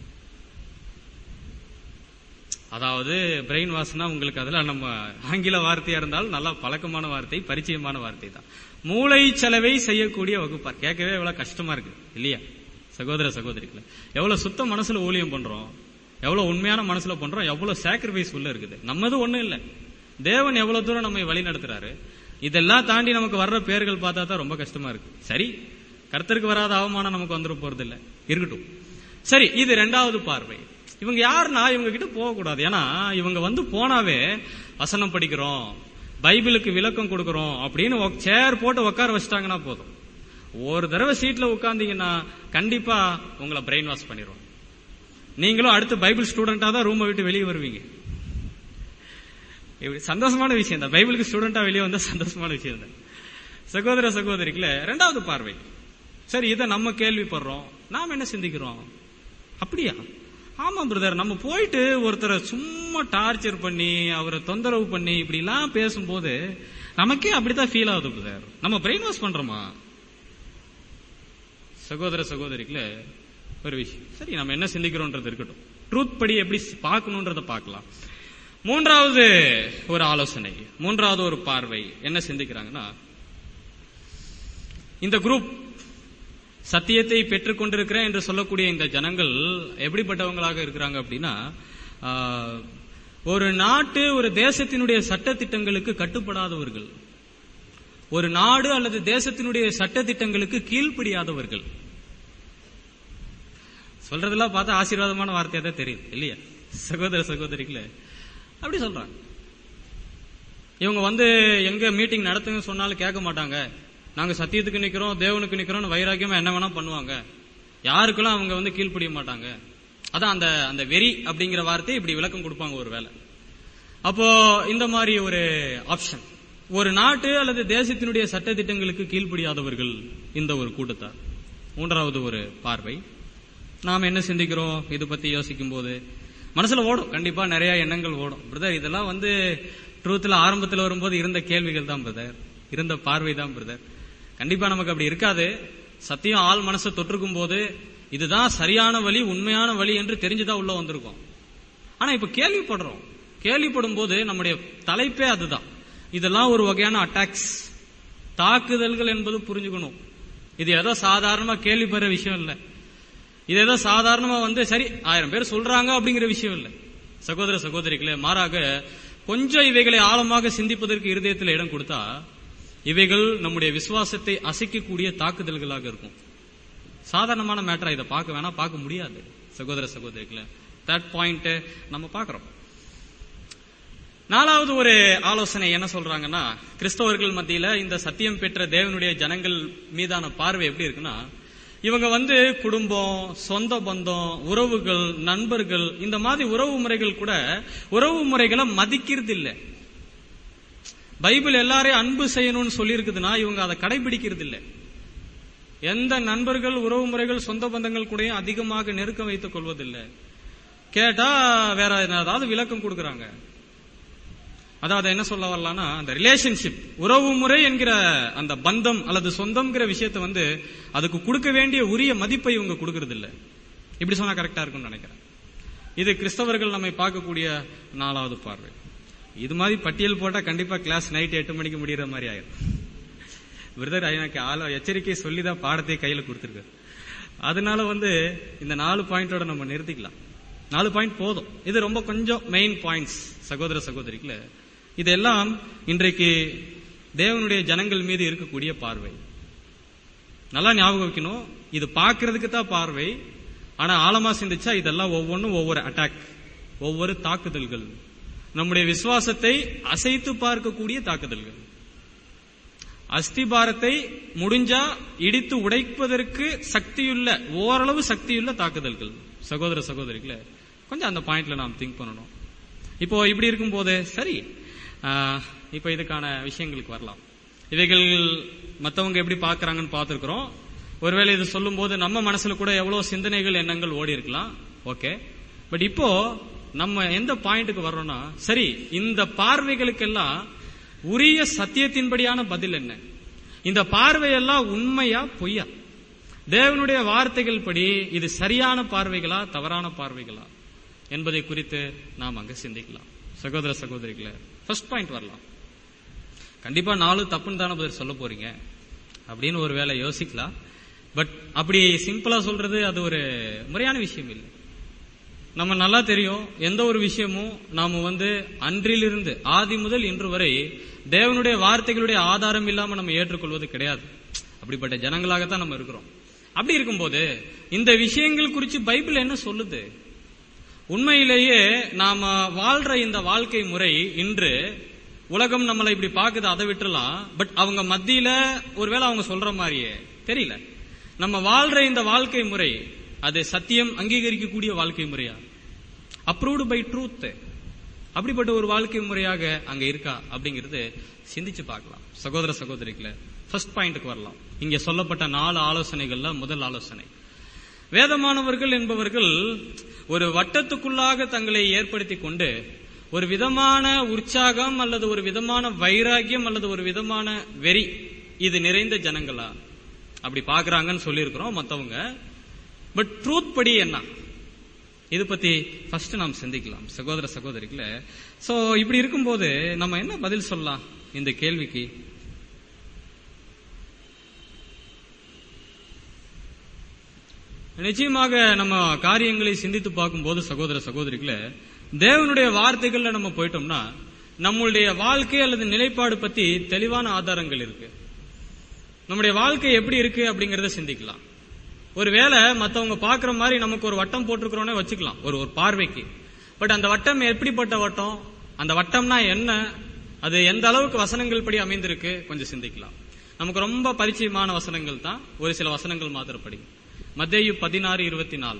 அதாவது பிரெயின் வாஷ்னா உங்களுக்கு அதுல நம்ம ஆங்கில வார்த்தையா இருந்தாலும் நல்லா பழக்கமான வார்த்தை பரிச்சயமான வார்த்தை தான் மூளை செலவை செய்யக்கூடிய வகுப்பார் கேட்கவே எவ்வளவு கஷ்டமா இருக்கு இல்லையா சகோதர சகோதரிகளை எவ்வளவு சுத்த மனசுல ஊழியம் பண்றோம் எவ்வளவு உண்மையான மனசுல பண்றோம் எவ்வளவு சாக்ரிஃபைஸ் உள்ள இருக்குது நம்மது ஒண்ணும் இல்ல தேவன் எவ்வளவு தூரம் நம்மை வழி நடத்துறாரு இதெல்லாம் தாண்டி நமக்கு வர்ற பேர்கள் பார்த்தா தான் ரொம்ப கஷ்டமா இருக்கு சரி கர்த்தருக்கு வராத அவமானம் நமக்கு வந்துட போறது இல்ல இருக்கட்டும் சரி இது ரெண்டாவது பார்வை இவங்க யாருன்னா இவங்க கிட்ட போக கூடாது ஏன்னா இவங்க வந்து போனாவே வசனம் படிக்கிறோம் பைபிளுக்கு விளக்கம் கொடுக்கறோம் அப்படின்னு சேர் போட்டு உட்கார வச்சிட்டாங்கன்னா போதும் ஒரு தடவை சீட்ல உட்கார்ந்தீங்கன்னா கண்டிப்பா உங்களை பிரெயின் வாஷ் பண்ணிடுவோம் நீங்களும் அடுத்து பைபிள் ஸ்டூடெண்டா தான் ரூமை விட்டு வெளியே வருவீங்க இப்படி சந்தோஷமான விஷயம் தான் பைபிளுக்கு ஸ்டூடெண்டா வெளியே வந்தா சந்தோஷமான விஷயம் தான் சகோதர சகோதரிக்குல ரெண்டாவது பார்வை சரி இதை நம்ம கேள்விப்படுறோம் நாம் என்ன சிந்திக்கிறோம் அப்படியா ஆமா பிரதர் நம்ம போயிட்டு ஒருத்தரை சும்மா டார்ச்சர் பண்ணி அவரை தொந்தரவு பண்ணி இப்படி எல்லாம் பேசும்போது நமக்கே அப்படித்தான் ஃபீல் ஆகுது பிரதர் நம்ம பிரெயின் வாஷ் பண்றோமா சகோதர சகோதரிக்குல ஒரு விஷயம் சரி நம்ம என்ன சிந்திக்கிறோம்ன்றது இருக்கட்டும் ட்ரூத் படி எப்படி பார்க்கணுன்றத பார்க்கலாம் மூன்றாவது ஒரு ஆலோசனை மூன்றாவது ஒரு பார்வை என்ன சிந்திக்கிறாங்கன்னா இந்த குரூப் சத்தியத்தை பெற்றுக் கொண்டிருக்கிறேன் என்று சொல்லக்கூடிய இந்த ஜனங்கள் எப்படிப்பட்டவங்களாக இருக்கிறாங்க அப்படின்னா ஆஹ், ஒரு நாட்டு ஒரு தேசத்தினுடைய சட்டத்திட்டங்களுக்கு கட்டுப்படாதவர்கள் ஒரு நாடு அல்லது தேசத்தினுடைய சட்டத்திட்டங்களுக்கு கீழ்ப்படியாதவர்கள் சொல்றதெல்லாம் பார்த்தா ஆசீர்வாதமான வார்த்தையா தான் தெரியுது இல்லையா சகோதர சகோதரிகளே அப்படி சொல்றாங்க இவங்க வந்து எங்க மீட்டிங் நடத்துங்க சொன்னாலும் கேட்க மாட்டாங்க நாங்க சத்தியத்துக்கு நிக்கிறோம் தேவனுக்கு நிக்கிறோம் வைராக்கியமா என்ன வேணா பண்ணுவாங்க யாருக்கெல்லாம் அவங்க வந்து கீழ்ப்படிய மாட்டாங்க அதான் அந்த அந்த வெறி அப்படிங்கிற வார்த்தை இப்படி விளக்கம் கொடுப்பாங்க ஒரு வேலை அப்போ இந்த மாதிரி ஒரு ஆப்ஷன் ஒரு நாட்டு அல்லது தேசத்தினுடைய சட்டத்திட்டங்களுக்கு கீழ்ப்படியாதவர்கள் இந்த ஒரு கூட்டத்தார் மூன்றாவது ஒரு பார்வை நாம் என்ன சிந்திக்கிறோம் இது பத்தி யோசிக்கும் போது மனசுல ஓடும் கண்டிப்பா நிறைய எண்ணங்கள் ஓடும் பிரதர் இதெல்லாம் வந்து ட்ரூத்ல ஆரம்பத்தில் வரும்போது இருந்த கேள்விகள் தான் பிரதர் இருந்த பார்வை தான் பிரதர் கண்டிப்பா நமக்கு அப்படி இருக்காது சத்தியம் ஆள் மனசை தொற்றுக்கும் போது இதுதான் சரியான வழி உண்மையான வழி என்று தெரிஞ்சுதான் உள்ள வந்திருக்கோம் ஆனா இப்ப கேள்விப்படுறோம் கேள்விப்படும் போது நம்முடைய தலைப்பே அதுதான் இதெல்லாம் ஒரு வகையான அட்டாக்ஸ் தாக்குதல்கள் என்பது புரிஞ்சுக்கணும் இது ஏதோ சாதாரணமா கேள்விப்படுற விஷயம் இல்ல இது ஏதோ சாதாரணமா வந்து சரி ஆயிரம் பேர் சொல்றாங்க அப்படிங்கிற விஷயம் இல்ல சகோதர சகோதரிகளே மாறாக கொஞ்சம் இவைகளை ஆழமாக சிந்திப்பதற்கு இருதயத்தில் இடம் கொடுத்தா இவைகள் நம்முடைய விசுவாசத்தை அசைக்கக்கூடிய தாக்குதல்களாக இருக்கும் சாதாரணமான மேட்டரா இதை பார்க்க வேணா பார்க்க முடியாது சகோதர சகோதரிகளே தட் பாயிண்ட் நம்ம பார்க்கிறோம் நாலாவது ஒரு ஆலோசனை என்ன சொல்றாங்கன்னா கிறிஸ்தவர்கள் மத்தியில இந்த சத்தியம் பெற்ற தேவனுடைய ஜனங்கள் மீதான பார்வை எப்படி இருக்குன்னா இவங்க வந்து குடும்பம் சொந்த பந்தம் உறவுகள் நண்பர்கள் இந்த மாதிரி உறவு முறைகள் கூட உறவு முறைகளை மதிக்கிறது இல்ல பைபிள் எல்லாரையும் அன்பு செய்யணும்னு சொல்லி இருக்குதுன்னா இவங்க அதை கடைபிடிக்கிறது இல்ல எந்த நண்பர்கள் உறவு முறைகள் சொந்த பந்தங்கள் கூடயும் அதிகமாக நெருக்கம் வைத்துக் கொள்வதில்லை கேட்டா வேற ஏதாவது விளக்கம் கொடுக்கறாங்க அதாவது என்ன சொல்ல வரலாம்னா அந்த ரிலேஷன்ஷிப் உறவு முறை என்கிற அந்த பந்தம் அல்லது சொந்தம்ங்கிற விஷயத்தை வந்து அதுக்கு கொடுக்க வேண்டிய உரிய மதிப்பை இவங்க கொடுக்கறது இல்ல இப்படி சொன்னா கரெக்டா இருக்கும்னு நினைக்கிறேன் இது கிறிஸ்தவர்கள் நம்மை பார்க்கக்கூடிய நாலாவது பார்வை இது மாதிரி பட்டியல் போட்டா கண்டிப்பா கிளாஸ் நைட் எட்டு மணிக்கு முடிகிற மாதிரி ஆயிரும் விருதர் எனக்கு ஆள எச்சரிக்கை சொல்லிதான் பாடத்தை கையில கொடுத்துருக்காரு அதனால வந்து இந்த நாலு பாயிண்டோட நம்ம நிறுத்திக்கலாம் நாலு பாயிண்ட் போதும் இது ரொம்ப கொஞ்சம் மெயின் பாயிண்ட்ஸ் சகோதர சகோதரிக்குல இதெல்லாம் இன்றைக்கு தேவனுடைய ஜனங்கள் மீது இருக்கக்கூடிய பார்வை நல்லா ஞாபகம் வைக்கணும் இது பார்க்கிறதுக்கு தான் பார்வை ஆனா ஆழமா சிந்திச்சா இதெல்லாம் ஒவ்வொன்றும் ஒவ்வொரு அட்டாக் ஒவ்வொரு தாக்குதல்கள் நம்முடைய விசுவாசத்தை அசைத்து பார்க்கக்கூடிய தாக்குதல்கள் அஸ்திபாரத்தை முடிஞ்சா இடித்து உடைப்பதற்கு சக்தியுள்ள ஓரளவு சக்தியுள்ள தாக்குதல்கள் சகோதர சகோதரிகளே கொஞ்சம் அந்த பாயிண்ட்ல நாம் திங்க் பண்ணணும் இப்போ இப்படி இருக்கும்போது சரி ஆஹ், இப்போ இதுக்கான விஷயங்களுக்கு வரலாம் இவைகள் மத்தவங்க எப்படி பார்க்கறாங்கன்னு பார்த்திருக்கிறோம் ஒருவேளை இது சொல்லும்போது நம்ம மனசுல கூட எவ்வளவு சிந்தனைகள் எண்ணங்கள் ஓடி இருக்கலாம் ஓகே பட் இப்போ நம்ம எந்த பாயிண்ட்டுக்கு வர்றோம்னா சரி இந்த பார்வைகளுக்கெல்லாம் உரிய சத்தியத்தின்படியான பதில் என்ன இந்த பார்வையெல்லாம் உண்மையா பொய்யா தேவனுடைய வார்த்தைகள் படி இது சரியான பார்வைகளா தவறான பார்வைகளா என்பதை குறித்து நாம் அங்க சிந்திக்கலாம் சகோதர சகோதரிகளே ஃபர்ஸ்ட் பாயிண்ட் வரலாம் கண்டிப்பா நாலு தப்புன்னு தானே பதில் சொல்ல போறீங்க அப்படின்னு ஒரு வேளை யோசிக்கலாம் பட் அப்படி சிம்பிளா சொல்றது அது ஒரு முறையான விஷயம் இல்லை நம்ம நல்லா தெரியும் எந்த ஒரு விஷயமும் நாம வந்து அன்றிலிருந்து ஆதி முதல் இன்று வரை தேவனுடைய வார்த்தைகளுடைய ஆதாரம் இல்லாம நம்ம ஏற்றுக்கொள்வது கிடையாது அப்படிப்பட்ட ஜனங்களாகத்தான் நம்ம இருக்கிறோம் அப்படி இருக்கும்போது இந்த விஷயங்கள் குறித்து பைபிள் என்ன சொல்லுது உண்மையிலேயே நாம வாழ்ற இந்த வாழ்க்கை முறை இன்று உலகம் நம்மளை இப்படி பாக்குது அதை விட்டுலாம் பட் அவங்க மத்தியில ஒருவேளை அவங்க சொல்ற மாதிரியே தெரியல நம்ம வாழ்ற இந்த வாழ்க்கை முறை அது சத்தியம் அங்கீகரிக்கக்கூடிய வாழ்க்கை முறையா அப்ரூவ்டு பை ட்ரூத் அப்படிப்பட்ட ஒரு வாழ்க்கை முறையாக அங்க இருக்கா அப்படிங்கறது சிந்திச்சு பார்க்கலாம் சகோதர சகோதரிகள ஃபர்ஸ்ட் பாயிண்ட்டுக்கு வரலாம் இங்க சொல்லப்பட்ட நாலு ஆலோசனைகள்ல முதல் ஆலோசனை வேதமானவர்கள் என்பவர்கள் ஒரு வட்டத்துக்குள்ளாக தங்களை ஏற்படுத்தி கொண்டு ஒரு விதமான உற்சாகம் அல்லது ஒரு விதமான வைராகியம் அல்லது ஒரு விதமான வெறி இது நிறைந்த ஜனங்களா அப்படி பாக்குறாங்கன்னு சொல்லியிருக்கிறோம் மத்தவங்க பட் ட்ரூத் படி என்ன இது பத்தி ஃபர்ஸ்ட் நாம் சிந்திக்கலாம் சகோதர சகோதரிகள சோ இப்படி இருக்கும்போது நம்ம என்ன பதில் சொல்லலாம் இந்த கேள்விக்கு நிச்சயமாக நம்ம காரியங்களை சிந்தித்து பார்க்கும்போது சகோதர சகோதரிகளே தேவனுடைய வார்த்தைகள்ல நம்ம போயிட்டோம்னா நம்மளுடைய வாழ்க்கை அல்லது நிலைப்பாடு பத்தி தெளிவான ஆதாரங்கள் இருக்கு நம்முடைய வாழ்க்கை எப்படி இருக்கு அப்படிங்கறத சிந்திக்கலாம் ஒருவேளை மத்தவங்க பாக்குற மாதிரி நமக்கு ஒரு வட்டம் போட்டிருக்கிறோன்னே வச்சுக்கலாம் ஒரு ஒரு பார்வைக்கு பட் அந்த வட்டம் எப்படிப்பட்ட வட்டம் அந்த வட்டம்னா என்ன அது எந்த அளவுக்கு வசனங்கள் படி அமைந்திருக்கு கொஞ்சம் சிந்திக்கலாம் நமக்கு ரொம்ப பரிச்சயமான வசனங்கள் தான் ஒரு சில வசனங்கள் மாத்திரப்படி மத்தேயு பதினாறு இருபத்தி நாலு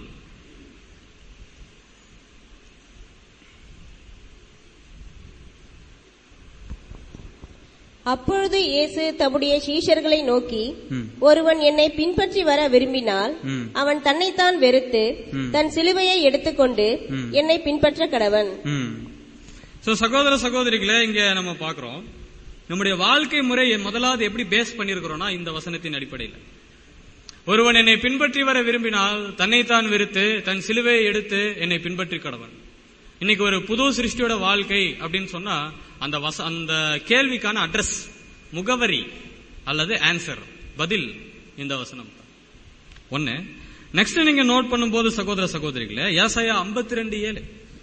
அப்பொழுது இயேசு தம்முடைய சீஷர்களை நோக்கி ம். ஒருவன் என்னை பின்பற்றி வர விரும்பினால் ம். அவன் தன்னைத்தான் வெறுத்து ம். தன் சிலுவையை எடுத்துக்கொண்டு ம். என்னை பின்பற்ற கடவன் சோ சகோதர சகோதரிகளே இங்க நம்ம பாக்குறோம் நம்முடைய வாழ்க்கை முறை முதலாவது எப்படி பேஸ் பண்ணிருக்கிறோம்னா இந்த வசனத்தின் அடிப்படையில் ஒருவன் என்னை பின்பற்றி வர விரும்பினால் தன்னைத்தான் வெறுத்து தன் சிலுவையை எடுத்து என்னை பின்பற்றி கடவன் இன்னைக்கு ஒரு புது சிருஷ்டியோட வாழ்க்கை அப்படின்னு சொன்னா அந்த வச அந்த கேள்விக்கான அட்ரஸ் முகவரி அல்லது ஆன்சர் பதில் இந்த வசனம் தான் ஒன்னு நெக்ஸ்ட் நீங்க நோட் பண்ணும்போது சகோதர சகோதரிகளே ஏசாயா 52 ரெண்டு ஏழு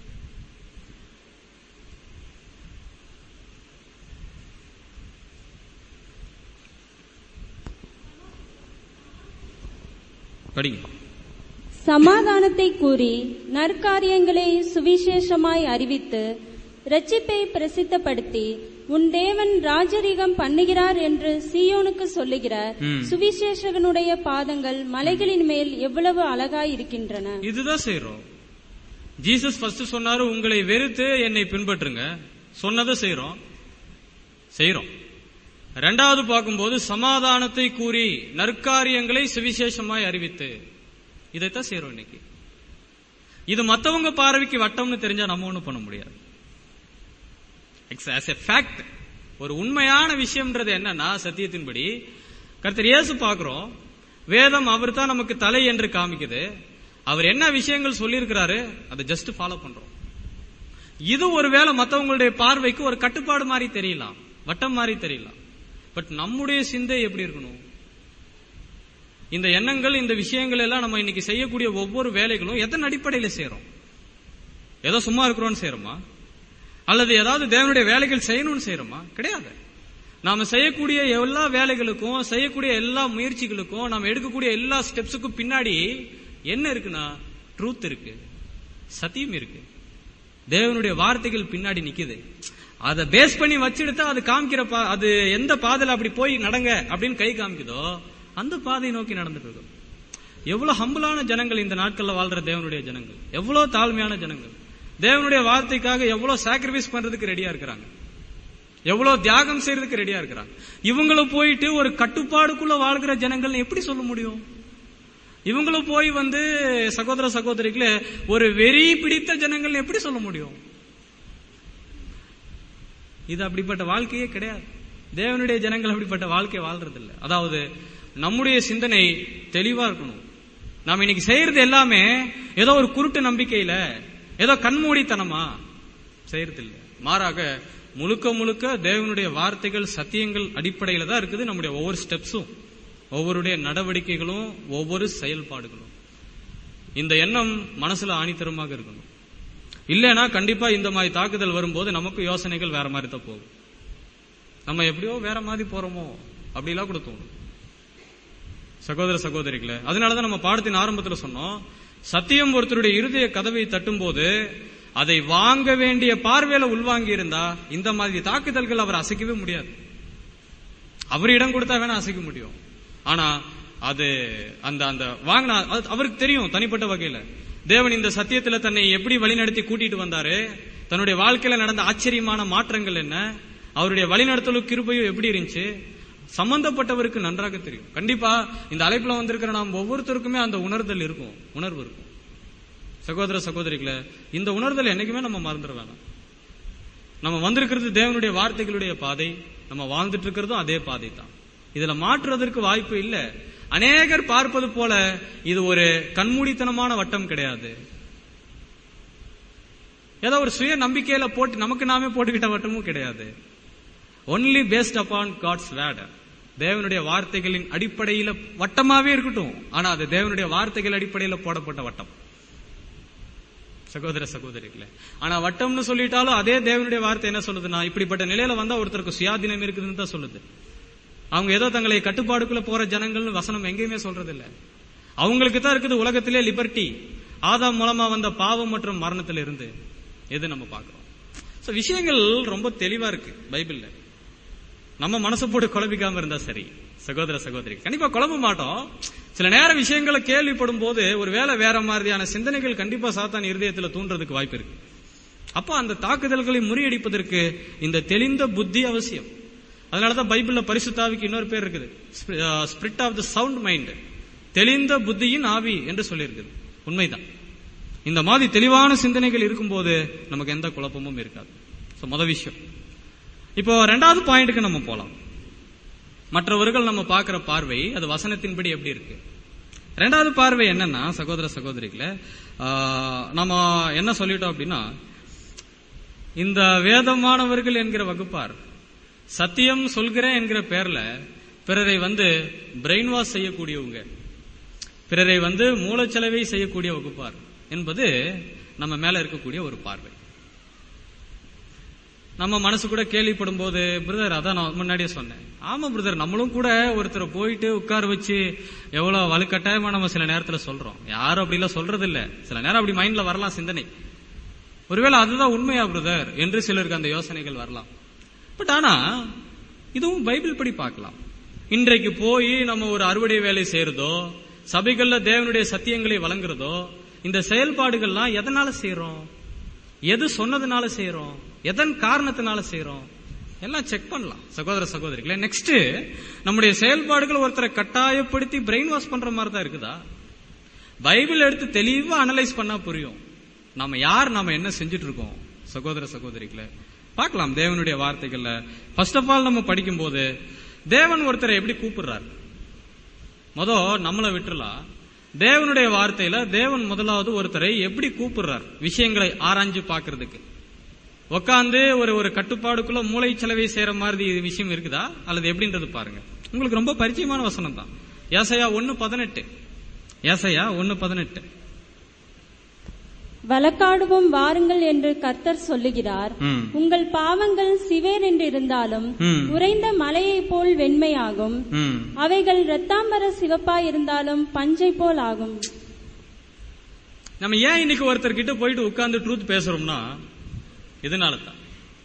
படிங்க சமாதானத்தை கூறி நற்காரியங்களை சுவிசேஷமாய் அறிவித்து இரட்சிப்பை பிரசித்தப்படுத்தி உன் தேவன் ராஜரீகம் பண்ணுகிறார் என்று சீயோனுக்கு சொல்லுகிற ம். சுவிசேஷகனுடைய பாதங்கள் மலைகளின் மேல் எவ்வளவு அழகாய் இருக்கின்றன இதுதான் செய்றோம் ஜீசஸ் ஃபர்ஸ்ட் சொன்னாரு உங்களை வெறுத்து என்னை பின்பற்றுங்க சொன்னதை செய்றோம் செய்றோம் ரெண்டாவது பார்க்கும்போது சமாதானத்தை கூறி நற்காரியங்களை சுவிசேஷமாய் அறிவித்து இதைத்தான் செய்றோம் இன்னைக்கு இது மத்தவங்க பார்வைக்கு வட்டம்னு தெரிஞ்சா நம்ம ஒண்ணும் பண்ண முடியாது as a fact ஒரு உண்மையான விஷயம்ன்றது என்னன்னா சத்தியத்தின்படி கர்த்தர் இயேசு பார்க்கிறோம் வேதம் அவர் தான் நமக்கு தலை என்று காமிக்குது அவர் என்ன விஷயங்கள் சொல்லியிருக்கிறாரு அதை ஜஸ்ட் ஃபாலோ பண்றோம் இது ஒருவேளை மத்தவங்களுடைய பார்வைக்கு ஒரு கட்டுப்பாடு மாதிரி தெரியலாம் வட்டம் மாதிரி தெரியலாம் பட் நம்முடைய சிந்தை எப்படி இருக்கணும் இந்த எண்ணங்கள் இந்த விஷயங்கள் எல்லாம் நம்ம இன்னைக்கு செய்யக்கூடிய ஒவ்வொரு வேலைகளும் எதன் அடிப்படையில செய்றோம் ஏதோ சும்மா இருக்கிறோம்னு செய்யறோமா அல்லது ஏதாவது தேவனுடைய வேலைகள் செய்யணும்னு செய்யறோமா கிடையாது நாம செய்யக்கூடிய எல்லா வேலைகளுக்கும் செய்யக்கூடிய எல்லா முயற்சிகளுக்கும் நாம எடுக்கக்கூடிய எல்லா ஸ்டெப்ஸுக்கும் பின்னாடி என்ன இருக்குன்னா ட்ரூத் இருக்கு சத்தியம் இருக்கு தேவனுடைய வார்த்தைகள் பின்னாடி நிக்குது அதை பேஸ் பண்ணி வச்செடுத்தா அது காமிக்கிற பா- அது எந்த பாதையில அப்படி போய் நடங்க அப்படின்னு கை காமிக்குதோ அந்த பாதையை நோக்கி நடந்துட்டு இருக்கும் எவ்வளவு ஹம்பிளான ஜனங்கள் இந்த நாட்கள்ல வாழ்ற தேவனுடைய ஜனங்கள் எவ்வளவு தாழ்மையான ஜனங்கள் தேவனுடைய வார்த்தைக்காக எவ்வளவு சாக்ரிஃபைஸ் பண்றதுக்கு ரெடியா இருக்கிறாங்க எவ்வளவு தியாகம் செய்யறதுக்கு ரெடியா இருக்கிறாங்க இவங்கள போயிட்டு ஒரு கட்டுப்பாடுக்குள்ள வாழ்கிற ஜனங்கள் எப்படி சொல்ல முடியும் இவங்களும் போய் வந்து சகோதர சகோதரிகளே ஒரு வெறி பிடித்த ஜனங்கள் எப்படி சொல்ல முடியும் இது அப்படிப்பட்ட வாழ்க்கையே கிடையாது தேவனுடைய ஜனங்கள் அப்படிப்பட்ட வாழ்க்கை வாழ்றது இல்ல அதாவது நம்முடைய சிந்தனை தெளிவா இருக்கணும் நாம இன்னைக்கு செய்யறது எல்லாமே ஏதோ ஒரு குருட்டு நம்பிக்கையில ஏதோ கண்மூடித்தனமா செய்யறது இல்ல மாறாக முழுக்க முழுக்க தேவனுடைய வார்த்தைகள் சத்தியங்கள் அடிப்படையில தான் இருக்குது நம்முடைய ஒவ்வொரு ஸ்டெப்ஸும் ஒவ்வொருடைய நடவடிக்கைகளும் ஒவ்வொரு செயல்பாடுகளும் இந்த எண்ணம் மனசுல ஆணித்தரமாக இருக்கணும் இல்லைன்னா கண்டிப்பா இந்த மாதிரி தாக்குதல் வரும்போது நமக்கு யோசனைகள் வேற மாதிரி தான் போகும் நம்ம எப்படியோ வேற மாதிரி போறோமோ அப்படிலாம் கூட தோணும் சகோதர சகோதரிகளே அதனாலதான் நம்ம பாடத்தின் ஆரம்பத்துல சொன்னோம் சத்தியம் ஒருத்தருடைய இருதய கதவை தட்டும்போது அதை வாங்க வேண்டிய பார்வையில உள்வாங்கி இருந்தா இந்த மாதிரி தாக்குதல்கள் அவர் அசைக்கவே முடியாது அவர் இடம் கொடுத்தா வேணா அசைக்க முடியும் ஆனா அது அந்த அந்த வாங்கினா அது அவருக்கு தெரியும் தனிப்பட்ட வகையில தேவன் இந்த சத்தியத்துல தன்னை எப்படி வழிநடத்தி கூட்டிட்டு வந்தாரு தன்னுடைய வாழ்க்கையில நடந்த ஆச்சரியமான மாற்றங்கள் என்ன அவருடைய வழிநடத்தலும் கிருபையும் எப்படி இருந்துச்சு சம்பந்தப்பட்டவருக்கு நன்றாக தெரியும் கண்டிப்பா இந்த அழைப்புல வந்திருக்கிற நாம் ஒவ்வொருத்தருக்குமே அந்த உணர்தல் இருக்கும் உணர்வு இருக்கும் சகோதர சகோதரிகளே இந்த உணர்தல் என்னைக்குமே நம்ம மறந்துட வேணாம் நம்ம வந்திருக்கிறது தேவனுடைய வார்த்தைகளுடைய பாதை நம்ம வாழ்ந்துட்டு இருக்கிறதும் அதே பாதை தான் இதுல மாற்றுவதற்கு வாய்ப்பு இல்ல அநேகர் பார்ப்பது போல இது ஒரு கண்மூடித்தனமான வட்டம் கிடையாது ஏதோ ஒரு சுய நம்பிக்கையில போட்டு நமக்கு நாமே போட்டுக்கிட்ட வட்டமும் கிடையாது only based upon God's word தேவனுடைய வார்த்தைகளின் அடிப்படையில வட்டமாவே இருக்கட்டும் ஆனா அது தேவனுடைய வார்த்தைகள் அடிப்படையில போடப்பட்ட வட்டம் சகோதர சகோதரிகளே ஆனா வட்டம்னு சொல்லிட்டாலும் அதே தேவனுடைய வார்த்தை என்ன சொல்லுதுன்னா இப்படிப்பட்ட நிலையில வந்தா ஒருத்தருக்கு சுயாதீனம் இருக்குதுன்னு தான் சொல்லுது அவங்க ஏதோ தங்களை கட்டுப்பாடுக்குள்ள போற ஜனங்கள்னு வசனம் எங்கேயுமே சொல்றது இல்ல அவங்களுக்கு தான் இருக்குது உலகத்திலே லிபர்ட்டி ஆதாம் மூலமா வந்த பாவம் மற்றும் மரணத்துல இருந்து எது நம்ம பார்க்கிறோம் So, விஷயங்கள் ரொம்ப தெளிவா இருக்கு பைபிள்ல நம்ம மனசு போட்டு குழப்பிக்காம இருந்தா சரி சகோதர சகோதரி கண்டிப்பா குழம்ப மாட்டோம் சில நேர விஷயங்களை கேள்விப்படும் போது ஒருவேளை வேற மாதிரியான சிந்தனைகள் கண்டிப்பா சாத்தான் இருதயத்துல தூண்டுறதுக்கு வாய்ப்பு இருக்கு அப்போ அந்த தாக்குதல்களை முறியடிப்பதற்கு இந்த தெளிந்த புத்தி அவசியம் அதனாலதான் பைபிள்ல பரிசுத்தாவிக்கு இன்னொரு பேர் இருக்குது spirit of the sound mind தெளிந்த புத்தியின் ஆவி என்று சொல்லியிருக்குது உண்மைதான் இந்த மாதிரி தெளிவான சிந்தனைகள் இருக்கும்போது நமக்கு எந்த குழப்பமும் இருக்காது So, முத விஷயம் இப்போ ரெண்டாவது பாயிண்ட்டுக்கு நம்ம போலாம் மற்றவர்கள் நம்ம பார்க்கிற பார்வை அது வசனத்தின்படி எப்படி இருக்கு ரெண்டாவது பார்வை என்னன்னா சகோதர சகோதரிகளே ஆஹ், நம்ம என்ன சொல்லிட்டோம் அப்படின்னா இந்த வேதமானவர்கள் என்கிற வகுப்பார் சத்தியம் சொல்கிறேன் என்கிற பேர்ல பிறரை வந்து பிரெயின் வாஷ் செய்யக்கூடியவங்க பிறரை வந்து மூலச்சலவை செய்யக்கூடிய வகுப்பார் என்பது நம்ம மேல இருக்கக்கூடிய ஒரு பார்வை நம்ம மனசு கூட கேள்விப்படும் போது பிரதர் அதான் நான் முன்னாடியே சொன்னேன் ஆமா பிரதர் நம்மளும் கூட ஒருத்தரை போயிட்டு உட்கார வச்சு எவ்வளவு வலுக்கட்டாயமா நம்ம சில நேரத்துல சொல்றோம் யாரும் அப்படி எல்லாம் சொல்றது இல்ல சில நேரம் அப்படி மைண்ட்ல வரலாம் சிந்தனை ஒருவேளை அதுதான் உண்மையா பிரதர் என்று சிலருக்கு அந்த யோசனைகள் வரலாம் பட் ஆனா இதுவும் பைபிள் படி பார்க்கலாம் இன்றைக்கு போய் நம்ம ஒரு அறுவடை வேலை செய்யறதோ சபைகள்ல தேவனுடைய சத்தியங்களை வழங்குறதோ இந்த செயல்பாடுகள்லாம் எதனால செய்யறோம் எது சொன்னதுனால செய்யறோம் எதன் காரணத்தினால செய்யறோம் எல்லாம் செக் பண்ணலாம் சகோதர சகோதரிகளே நெக்ஸ்ட் நம்முடைய செயல்பாடுகள் ஒருத்தரை கட்டாயப்படுத்தி பிரெயின் வாஷ் பண்ற மாதிரி தான் இருக்குதா பைபிள் எடுத்து தெளிவா அனலைஸ் பண்ணா புரியும் நாம யார் நாம என்ன செஞ்சுட்டு இருக்கோம் சகோதர சகோதரிகளே பார்க்கலாம் தேவனுடைய வார்த்தைகள்ல ஃபர்ஸ்ட் ஆஃப் ஆல் நம்ம படிக்கும்போது தேவன் ஒருத்தரை எப்படி கூப்பிடுறாரு மொத நம்மளை விட்டுறலாம் தேவனுடைய வார்த்தையில தேவன் முதலாவது ஒருத்தரை எப்படி கூப்பிடுறார் விஷயங்களை ஆராய்ஞ்சு பார்க்கிறதுக்கு உக்காந்து ஒரு ஒரு கட்டுப்பாடுக்குள்ள மூளை செலவை செய்யற மாதிரி இது விஷயம் இருக்குதா அல்லது எப்படின்றது பாருங்க உங்களுக்கு ரொம்ப பரிச்சயமான வசனம் தான் ஏசையா ஒன்னு பதினெட்டு ஏசையா ஒன்னு பதினெட்டு வழக்காடுவோம் வாருங்கள் என்று கர்த்தர் சொல்லுகிறார் ம். உங்கள் பாவங்கள் சிவேர் என்று இருந்தாலும் ம். உறைந்த மலையைப் போல் வெண்மையாகும் ம். அவைகள் இரத்தாம்பர சிவப்பாய் இருந்தாலும் பஞ்சை போல் ஆகும் நம்ம ஏன் இன்னைக்கு ஒருத்தர் கிட்ட போயிட்டு உட்கார்ந்து ட்ரூத் பேசுறோம்னா இதனால தான்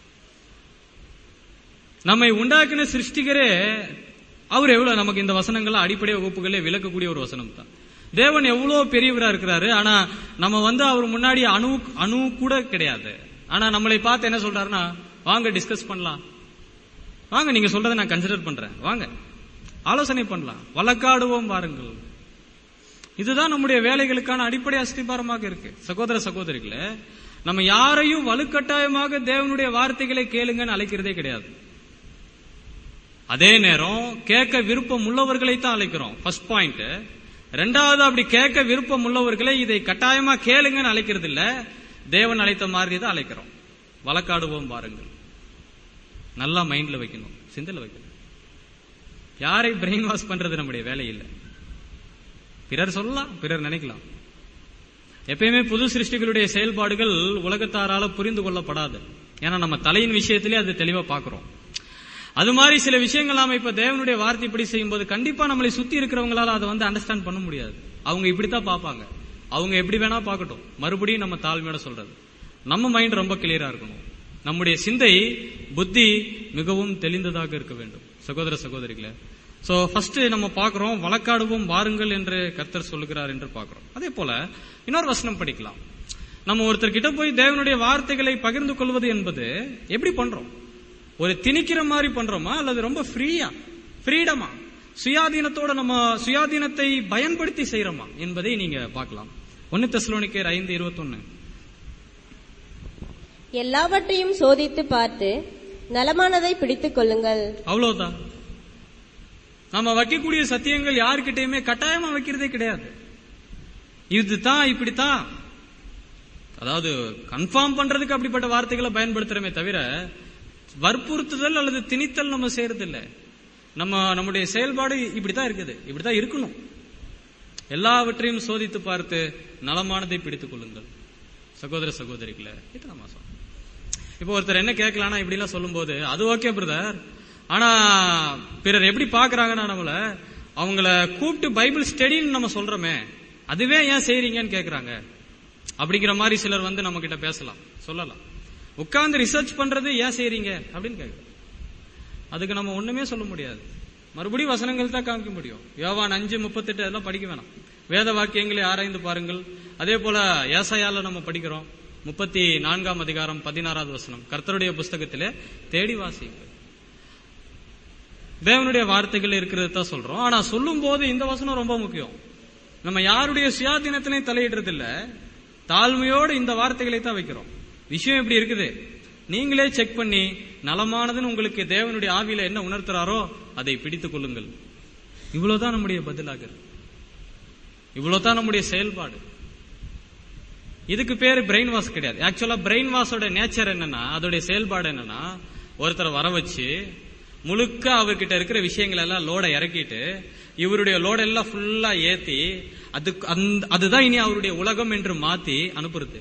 நம்மை உண்டாக்கின சிருஷ்டிகரே அவர் எவ்வளவு நமக்கு இந்த வசனங்கள் அடிப்படை வகுப்புகளே விளக்கக்கூடிய ஒரு வசனம் தான் தேவன் எவ்வளவு பெரியவரா இருக்கிறாரு ஆனா நம்ம வந்து அவர் முன்னாடி அணு அணு கூட கிடையாது ஆனா நம்மளை பார்த்து என்ன சொல்றாருன்னா வாங்க டிஸ்கஸ் பண்ணலாம் வாங்க நீங்க சொல்றதை நான் கன்சிடர் பண்றேன் வாங்க ஆலோசனை பண்ணலாம் வழக்காடுவோம் வாருங்கள் இதுதான் நம்முடைய வேலைகளுக்கான அடிப்படை அஸ்திபாரமாக இருக்கு சகோதர சகோதரிகளே நம்ம யாரையும் வலுக்கட்டாயமாக தேவனுடைய வார்த்தைகளை கேளுங்கன்னு அழைக்கிறதே கிடையாது அதே நேரம் கேட்க விருப்பம் உள்ளவர்களை தான் அழைக்கிறோம் ஃபர்ஸ்ட் பாயிண்ட் ரெண்டாவது அப்படி கேட்க விருப்பம் உள்ளவர்களை இதை கட்டாயமா கேளுங்கன்னு அழைக்கிறது இல்ல தேவன் அழைத்த மாதிரி தான் அழைக்கிறோம் வழக்காடுவோம் பாருங்கள் நல்லா மைண்ட்ல வைக்கணும் சிந்தல வைக்கணும் யாரை பிரெயின் வாஷ் பண்றது நம்முடைய வேலை இல்லை பிறர் சொல்லலாம் பிறர் நினைக்கலாம் எப்பயுமே புது சிருஷ்டிகளுடைய செயல்பாடுகள் உலகத்தாரால புரிந்து கொள்ளப்படாது ஏன்னா நம்ம தலையின் விஷயத்திலே அது தெளிவா பாக்குறோம் அது மாதிரி சில விஷயங்கள் நாம இப்ப தேவனுடைய வார்த்தை இப்படி செய்யும்போது கண்டிப்பா நம்மளை சுத்தி இருக்கிறவங்களால அதை வந்து அண்டர்ஸ்டாண்ட் பண்ண முடியாது அவங்க இப்படித்தான் பார்ப்பாங்க அவங்க எப்படி வேணா பார்க்கட்டும் மறுபடியும் நம்ம தாழ்மையோட சொல்றது நம்ம மைண்ட் ரொம்ப கிளியரா இருக்கணும் நம்முடைய சிந்தை புத்தி மிகவும் தெளிந்ததாக இருக்க வேண்டும் சகோதர சகோதரிகளே சோ ஃபர்ஸ்ட் நம்ம பார்க்கிறோம் வழக்காடுவோம் வாருங்கள் என்று கர்த்தர் சொல்லுகிறார் என்று பார்க்கிறோம் அதே போல இன்னொரு வசனம் படிக்கலாம் நம்ம ஒருத்தர் கிட்ட போய் தேவனுடைய வார்த்தைகளை பகிர்ந்து கொள்வது என்பது எப்படி பண்றோம் ஒரு திணிக்கிற மாதிரி பண்றோமா அல்லது ரொம்ப ஃப்ரீயா ஃப்ரீடமா சுயாதீனத்தோட நம்ம சுயாதீனத்தை பயன்படுத்தி செய்யறோமா என்பதை நீங்க பார்க்கலாம் ஒன்னு தெசலோனிக்கர் ஐந்து இருபத்தொன்னு எல்லாவற்றையும் சோதித்து பார்த்து நலமானதை பிடித்துக் கொள்ளுங்கள் அவ்வளவுதான் நம்ம வைக்கக்கூடிய சத்தியங்கள் யாருக்கிட்டயுமே கட்டாயமா வைக்கிறதே கிடையாது இதுதான் இப்படித்தான் அதாவது கன்ஃபார்ம் பண்றதுக்கு அப்படிப்பட்ட வார்த்தைகளை பயன்படுத்துறமே தவிர வற்புறுத்துதல் அல்லது திணித்தல் நம்ம செய்யறது இல்ல நம்ம நம்முடைய செயல்பாடு இப்படித்தான் இருக்குது இப்படித்தான் இருக்கணும் எல்லாவற்றையும் சோதித்து பார்த்து நலமானதை பிடித்துக் கொள்ளுங்கள் சகோதர சகோதரிகளே இது நம்ம சொல்றோம் இப்போ ஒருத்தர் என்ன கேட்கலாம்னா இப்படி எல்லாம் சொல்லும்போது அது ஓகே பிரதர் ஆனா பிறர் எப்படி பாக்குறாங்கன்னா நம்மள அவங்கள கூப்பிட்டு பைபிள் ஸ்டடின்னு நம்ம சொல்றோமே அதுவே ஏன் செய்றீங்கன்னு கேக்குறாங்க அப்படிங்கிற மாதிரி சிலர் வந்து நம்ம கிட்ட பேசலாம் சொல்லலாம் உட்கார்ந்து ரிசர்ச் பண்றது ஏன் செய்றீங்க அப்படின்னு கேக்குறோம் அதுக்கு நம்ம ஒண்ணுமே சொல்ல முடியாது மறுபடியும் வசனங்கள் தான் காமிக்க முடியும் யோவான் அஞ்சு முப்பத்தெட்டு அதெல்லாம் படிக்க வேணாம் வேத வாக்கியங்களை ஆராய்ந்து பாருங்கள் அதே போல ஏசாயால நம்ம படிக்கிறோம் முப்பத்தி நான்காம் அதிகாரம் பதினாறாவது வசனம் கர்த்தருடைய புஸ்தகத்திலே தேடி வாசியுங்கள் தேவனுடைய வார்த்தைகள் இருக்கிறது தான் சொல்றோம் ஆனா சொல்லும் போது இந்த வசனம் ரொம்ப முக்கியம் நம்ம யாருடைய சுயாதீனத்திலையும் தலையிடுறது இல்ல தாழ்மையோடு இந்த வார்த்தைகளை தான் வைக்கிறோம் விஷயம் எப்படி இருக்குது நீங்களே செக் பண்ணி நலமானதுன்னு உங்களுக்கு தேவனுடைய ஆவியில என்ன உணர்த்துறாரோ அதை பிடித்துக் கொள்ளுங்கள் இவ்வளவுதான் நம்முடைய பதிலாக இருக்கு இவ்வளவுதான் நம்முடைய செயல்பாடு இதுக்கு பேரு பிரெயின் வாஷ் கிடையாது ஆக்சுவலா பிரெயின் வாஷோட நேச்சர் என்னன்னா அதோட செயல்பாடு என்னன்னா ஒருத்தரை வர வச்சு முழுக்க அவர்கிட்ட இருக்கிற விஷயங்கள் எல்லாம் லோட இறக்கிட்டு இவருடைய லோட எல்லாம் ஃபுல்லா ஏத்தி அதுக்கு அந்த அதுதான் இனி அவருடைய உலகம் என்று மாத்தி அனுப்புறது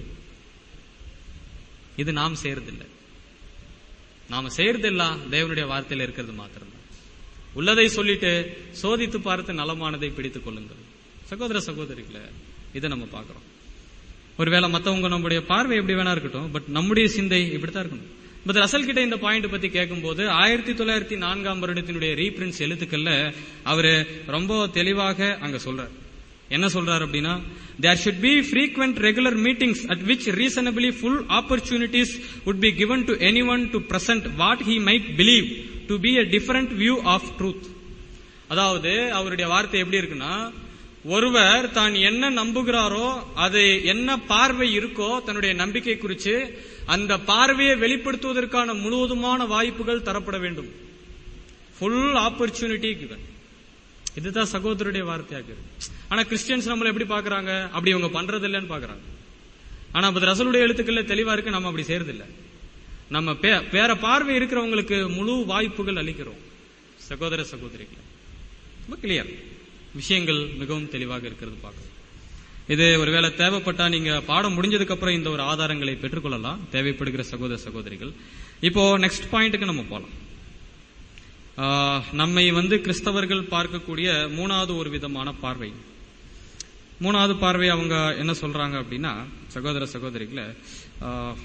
இது நாம் செய்யறதில்லை நாம செய்யறதெல்லாம் தேவனுடைய வார்த்தையில இருக்கிறது மாத்திரம்தான் உள்ளதை சொல்லிட்டு சோதித்து பார்த்து நலமானதை பிடித்துக் கொள்ளுங்கள் சகோதர சகோதரிகளை இதை நம்ம பார்க்கிறோம் ஒருவேளை மத்தவங்க நம்முடைய பார்வை எப்படி வேணா இருக்கட்டும் பட் நம்முடைய சிந்தை இப்படித்தான் இருக்கணும் பட் ரசல் கிட்ட இந்த பாயிண்ட் பத்தி கேட்கும்போது ஆயிரத்தி தொள்ளாயிரத்தி நான்காம் வருடத்தினுடைய ரீபிரின்ஸ் எழுத்துக்கள்ல அவரு ரொம்ப தெளிவாக அங்க சொல்றார் என்ன சொல்றாரு அப்படின்னா there should be frequent regular meetings at which reasonably full opportunities would be given to anyone to present what he might believe to be a different view of truth அதாவது அவருடைய வார்த்தை எப்படி இருக்குன்னா ஒருவர் தான் என்ன நம்புகிறாரோ அது என்ன பார்வை இருக்கோ தன்னுடைய நம்பிக்கை குறித்து அந்த பார்வையை வெளிப்படுத்துவதற்கான முழுவதுமான வாய்ப்புகள் தரப்பட வேண்டும் ஃபுல் ஆப்பர்ச்சுனிட்டி given இதுதான் சகோதரருடைய வார்த்தையாக இருக்கு ஆனா கிறிஸ்டியன்ஸ் நம்மள எப்படி பாக்குறாங்க அப்படி இவங்க பண்றது இல்லைன்னு பாக்குறாங்க ஆனா அது ரசலுடைய எழுத்துக்கள்ல தெளிவா இருக்கு நம்ம அப்படி செய்யறது இல்ல நம்ம பே- வேற பார்வை இருக்கிறவங்களுக்கு முழு வாய்ப்புகள் அளிக்கிறோம் சகோதர சகோதரிகள் ரொம்ப கிளியர் விஷயங்கள் மிகவும் தெளிவாக இருக்கிறது பார்க்கலாம் இது ஒருவேளை தேவைப்பட்டா நீங்க பாடம் முடிஞ்சதுக்கு அப்புறம் இந்த ஒரு ஆதாரங்களை பெற்றுக்கொள்ளலாம் தேவைப்படுகிற சகோதர சகோதரிகள் இப்போ நெக்ஸ்ட் பாயிண்ட்டுக்கு நம்ம போலாம் ஆஹ், நம்மை வந்து கிறிஸ்தவர்கள் பார்க்கக்கூடிய மூணாவது ஒரு விதமான பார்வை மூணாவது பார்வை அவங்க என்ன சொல்றாங்க அப்படின்னா சகோதர சகோதரிகளை ஆஹ்,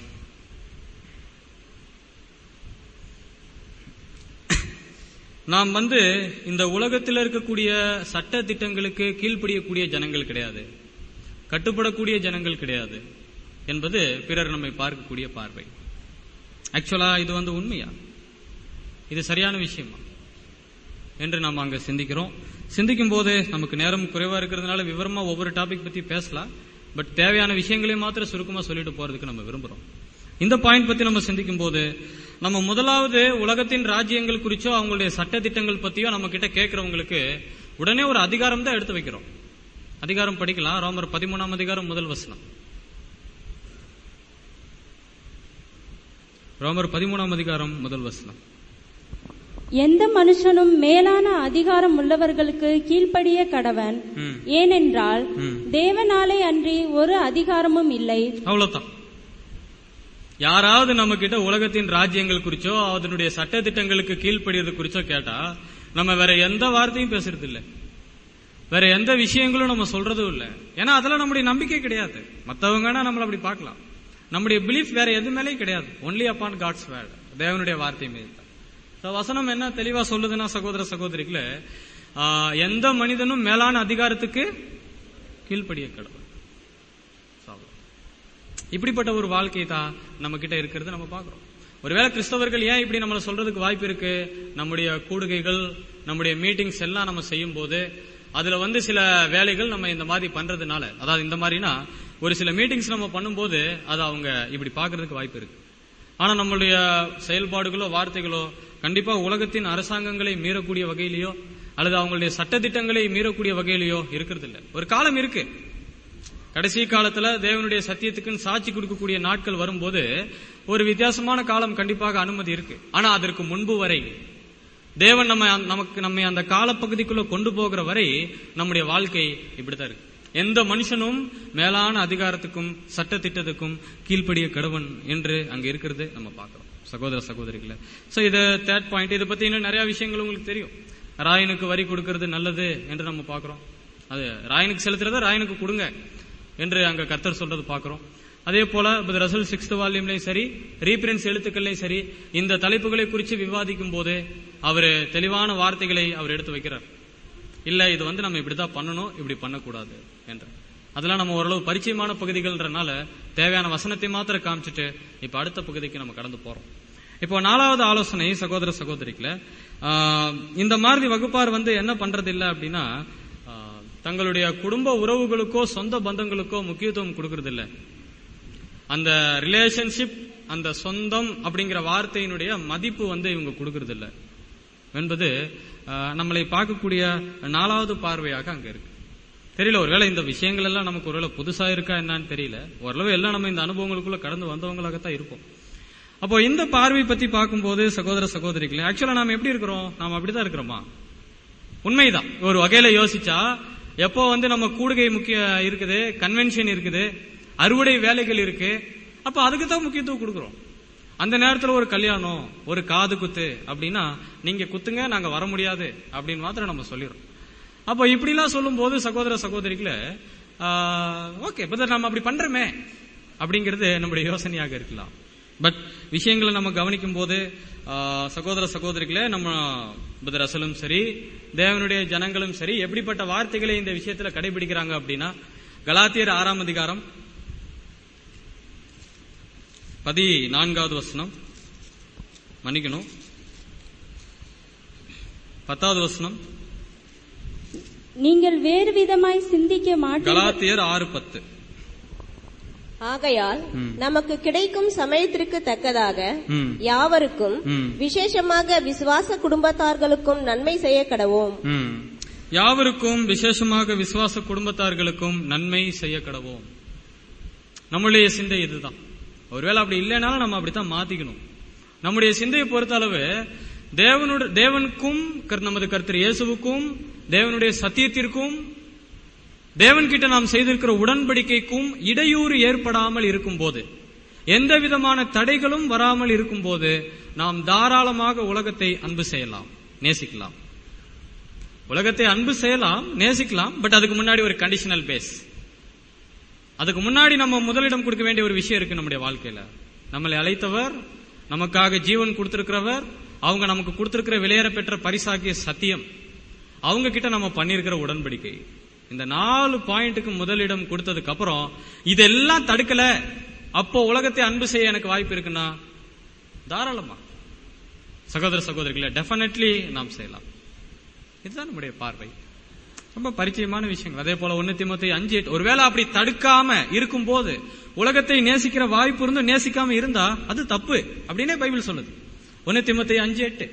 நாம் வந்து இந்த உலகத்தில் இருக்கக்கூடிய சட்ட திட்டங்களுக்கு கீழ்ப்படியக்கூடிய ஜனங்கள் கிடையாது கட்டுப்படக்கூடிய ஜனங்கள் கிடையாது என்பது பிறர் நம்மை பார்க்கக்கூடிய பார்வை ஆக்சுவலா இது வந்து உண்மையா இது சரியான விஷயமா என்று நாம் அங்க சிந்திக்கிறோம் சிந்திக்கும் போது நமக்கு நேரம் குறைவா இருக்கிறதுனால விவரமா ஒவ்வொரு டாபிக் பத்தி பேசலாம் பட் தேவையான விஷயங்களை மாத்திரம் சுருக்கமா சொல்லிட்டு போறதுக்கு நம்ம விரும்புறோம் இந்த பாயிண்ட் பத்தி நம்ம சிந்திக்கும் போது நம்ம முதலாவது உலகத்தின் ராஜ்யங்கள் குறிச்சோ அவங்களுடைய சட்ட திட்டங்கள் பத்தியோ நம்ம கிட்ட கேட்கறவங்களுக்கு உடனே ஒரு அதிகாரம் தான் எடுத்து வைக்கிறோம் அதிகாரம் படிக்கலாம் ரோமர் பதிமூணாம் அதிகாரம் முதல் வசனம் ரோமர் பதிமூணாம் அதிகாரம் முதல் வசனம் எந்த மனுஷனும் மேலான அதிகாரம் உள்ளவர்களுக்கு கீழ்ப்படிய கடவன் ம். ஏனென்றால் ம். தேவனாலே அன்றி ஒரு அதிகாரமும் இல்லை அவ்வளவுதான் யாராவது நம்ம கிட்ட உலகத்தின் ராஜ்யங்கள் குறிச்சோ அதனுடைய சட்ட திட்டங்களுக்கு கீழ்ப்படியது குறிச்சோ கேட்டா நம்ம வேற எந்த வார்த்தையும் பேசுறது இல்ல வேற எந்த விஷயங்களும் நம்ம சொல்றதும் இல்ல ஏன்னா அதெல்லாம் நம்முடைய நம்பிக்கை கிடையாது மத்தவங்கன்னா நம்மள அப்படி பார்க்கலாம் நம்முடைய பிலீஃப் வேற எது மேலேயும் கிடையாது ஒன்லி அப்பான் காட்ஸ் வேர்ட் தேவனுடைய வார்த்தை மீது தான். So, வசனம் என்ன தெளிவா சொல்லுதுன்னா சகோதர சகோதரிகளே ஆஹ், எந்த மனிதனும் மேலான அதிகாரத்துக்கு கீழ்ப்படிய கடவுள் இப்படிப்பட்ட ஒரு வாழ்க்கை தான் நம்ம கிட்ட இருக்கிறது நம்ம பார்க்கிறோம் ஒருவேளை கிறிஸ்தவர்கள் ஏன் இப்படி நம்மள சொல்றதுக்கு வாய்ப்பு இருக்கு நம்முடைய கூடுகைகள் நம்முடைய மீட்டிங்ஸ் எல்லாம் நம்ம செய்யும் போது அதுல வந்து சில வேலைகள் நம்ம இந்த மாதிரி பண்றதுனால அதாவது இந்த மாதிரினா ஒரு சில மீட்டிங்ஸ் நம்ம பண்ணும்போது அதை அவங்க இப்படி பார்க்கிறதுக்கு வாய்ப்பு இருக்கு ஆனா நம்மளுடைய செயல்பாடுகளோ வார்த்தைகளோ கண்டிப்பா உலகத்தின் அரசாங்கங்களை மீறக்கூடிய வகையிலயோ அல்லது அவங்களுடைய சட்டதிட்டங்களை மீறக்கூடிய வகையிலயோ இருக்கிறது இல்ல ஒரு காலம் இருக்கு கடைசி காலத்துல தேவனுடைய சத்தியத்துக்குன்னு சாட்சி கொடுக்கக்கூடிய நாட்கள் வரும்போது ஒரு வித்தியாசமான காலம் கண்டிப்பாக அனுமதி இருக்கு ஆனா அதற்கு முன்பு வரை தேவன் நம்ம நமக்கு நம்மை அந்த காலப்பகுதிக்குள்ள கொண்டு போகிற வரை நம்முடைய வாழ்க்கை இப்படித்தான் இருக்கு எந்த மனுஷனும் மேலான அதிகாரத்துக்கும் சட்ட திட்டத்துக்கும் கீழ்ப்படிய கடவன் என்று அங்க இருக்கிறது நம்ம பார்க்கிறோம் சகோதர சகோதரிகளை சோ இது தேர்ட் பாயிண்ட் இதை பத்தி இன்னும் நிறைய விஷயங்கள் உங்களுக்கு தெரியும் ராயனுக்கு வரி கொடுக்கிறது நல்லது என்று நம்ம பார்க்கிறோம் அது ராயனுக்கு செலுத்துறத ராயனுக்கு கொடுங்க என்று அங்க கர்த்தர் சொல்றது பார்க்கிறோம் அதே போல ரசல் சிக்ஸ்த் வால்யூம்லயும் சரி ரீபிரன்ஸ் எழுத்துக்கள்லயும் சரி இந்த தலைப்புகளை குறித்து விவாதிக்கும் போது அவர் தெளிவான வார்த்தைகளை அவர் எடுத்து வைக்கிறார் இல்ல இது வந்து நம்ம இப்படிதான் பண்ணணும் இப்படி பண்ணக்கூடாது என்று அதெல்லாம் நம்ம ஓரளவு பரிச்சயமான பகுதிகள்ன்றனால தேவையான வசனத்தை மாத்திரம் காமிச்சிட்டு இப்ப அடுத்த பகுதிக்கு நம்ம கடந்து போறோம் இப்போ நாலாவது ஆலோசனை சகோதர சகோதரிக்குல ஆஹ், இந்த மாதிரி வகுப்பார் வந்து என்ன பண்றது இல்ல அப்படின்னா ஆஹ், தங்களுடைய குடும்ப உறவுகளுக்கோ சொந்த பந்தங்களுக்கோ முக்கியத்துவம் கொடுக்கறது இல்ல அந்த ரிலேஷன்ஷிப் அந்த சொந்தம் அப்படிங்கிற வார்த்தையினுடைய மதிப்பு வந்து இவங்க கொடுக்கறது இல்ல என்பது ஆஹ், நம்மளை பார்க்கக்கூடிய நாலாவது பார்வையாக அங்க இருக்கு தெரியல ஒருவேளை இந்த விஷயங்கள் எல்லாம் நமக்கு ஒருவேளை புதுசா இருக்கா என்னன்னு தெரியல ஓரளவு எல்லாம் நம்ம இந்த அனுபவங்களுக்குள்ள கடந்து வந்தவங்களாகத்தான் இருப்போம் அப்போ இந்த பார்வை பத்தி பார்க்கும்போது சகோதர சகோதரிகளே ஆக்சுவலா நாம எப்படி இருக்கிறோம் நாம அப்படிதான் இருக்கிறோமா உண்மைதான் ஒரு வகையில யோசிச்சா எப்போ வந்து நம்ம கூடுகை முக்கிய இருக்குது கன்வென்ஷன் இருக்குது அறுவடை வேலைகள் இருக்கு அப்ப அதுக்கு தான் முக்கியத்துவம் கொடுக்கிறோம் அந்த நேரத்துல ஒரு கல்யாணம் ஒரு காது குத்து அப்படின்னா நீங்க குத்துங்க நாங்க வர முடியாது அப்படின்னு மாத்திரம் நம்ம சொல்லிடுறோம் அப்போ இப்படிலாம் சொல்லும் போது சகோதர சகோதரிகளை ஓகே பட் நம்ம அப்படி பண்றோமே அப்படிங்கிறது நம்முடைய யோசனையாக இருக்கலாம் பட் விஷயங்களை நம்ம கவனிக்கும் போது ஆஹ், சகோதர சகோதரிகளே நம்ம பதர் அசலும் சரி தேவனுடைய ஜனங்களும் சரி எப்படிப்பட்ட வார்த்தைகளை இந்த விஷயத்துல கடைபிடிக்கிறாங்க அப்படின்னா கலாத்தியர் ஆறாம் அதிகாரம் பதி நான்காவது வசனம் மன்னிக்கணும் பத்தாவது வசனம் நீங்கள் வேறு விதமாய் சிந்திக்க மாட்டீர்கள் கலாத்தியர் ஆறு பத்து ஆகையால் ம். நமக்கு கிடைக்கும் சமயத்திற்கு தக்கதாக ம். யாவருக்கும் ம். விசேஷமாக விசுவாச குடும்பத்தார்களுக்கும் நன்மை செய்ய கடவோம் ம். யாவருக்கும் விசேஷமாக விசுவாச குடும்பத்தார்களுக்கும் நன்மை செய்ய கடவோம் நம்முடைய சிந்தை இதுதான் ஒருவேளை அப்படி இல்லைனாலும் நம்ம அப்படித்தான் மாத்திக்கணும் நம்முடைய சிந்தையை பொறுத்த அளவு தேவனோட தேவனுக்கும் கர்- நமது கர்த்தர் இயேசுவுக்கும் தேவனுடைய சத்தியத்திற்கும் தேவன்கிட்ட நாம் செய்திருக்கிற உடன்படிக்கைக்கும் இடையூறு ஏற்படாமல் இருக்கும்போது எந்த விதமான தடைகளும் வராமல் இருக்கும்போது நாம் தாராளமாக உலகத்தை அன்பு செய்யலாம் நேசிக்கலாம் உலகத்தை அன்பு செய்யலாம் நேசிக்கலாம் பட் அதுக்கு முன்னாடி ஒரு கண்டிஷனல் பேஸ் அதுக்கு முன்னாடி நம்ம முதலிடம் கொடுக்க வேண்டிய ஒரு விஷயம் இருக்கு நம்முடைய வாழ்க்கையில நம்மளை அழைத்தவர் நமக்காக ஜீவன் கொடுத்திருக்கிறவர் அவங்க நமக்கு கொடுத்திருக்கிற விலையேற பெற்ற பரிசாகிய சத்தியம் அவங்க கிட்ட நம்ம பண்ணியிருக்கிற உடன்படிக்கை இந்த நாலு பாயிண்ட்டுக்கு முதலிடம் கொடுத்ததுக்கு அப்புறம் இதெல்லாம் தடுக்கல அப்போ உலகத்தை அன்பு செய்ய எனக்கு வாய்ப்பு இருக்குன்னா தாராளமா சகோதர சகோதரிகளை டெஃபினெட்லி நாம் செய்யலாம் இதுதான் நம்முடைய பார்வை ரொம்ப பரிச்சயமான விஷயங்கள் அதே போல ஒன்னு திமுத்தி அஞ்சு எட்டு ஒருவேளை அப்படி தடுக்காம இருக்கும்போது உலகத்தை நேசிக்கிற வாய்ப்பு இருந்தும் நேசிக்காம இருந்தா அது தப்பு அப்படின்னே பைபிள் சொல்லுது ஒன்னு திமுத்தி அஞ்சு எட்டு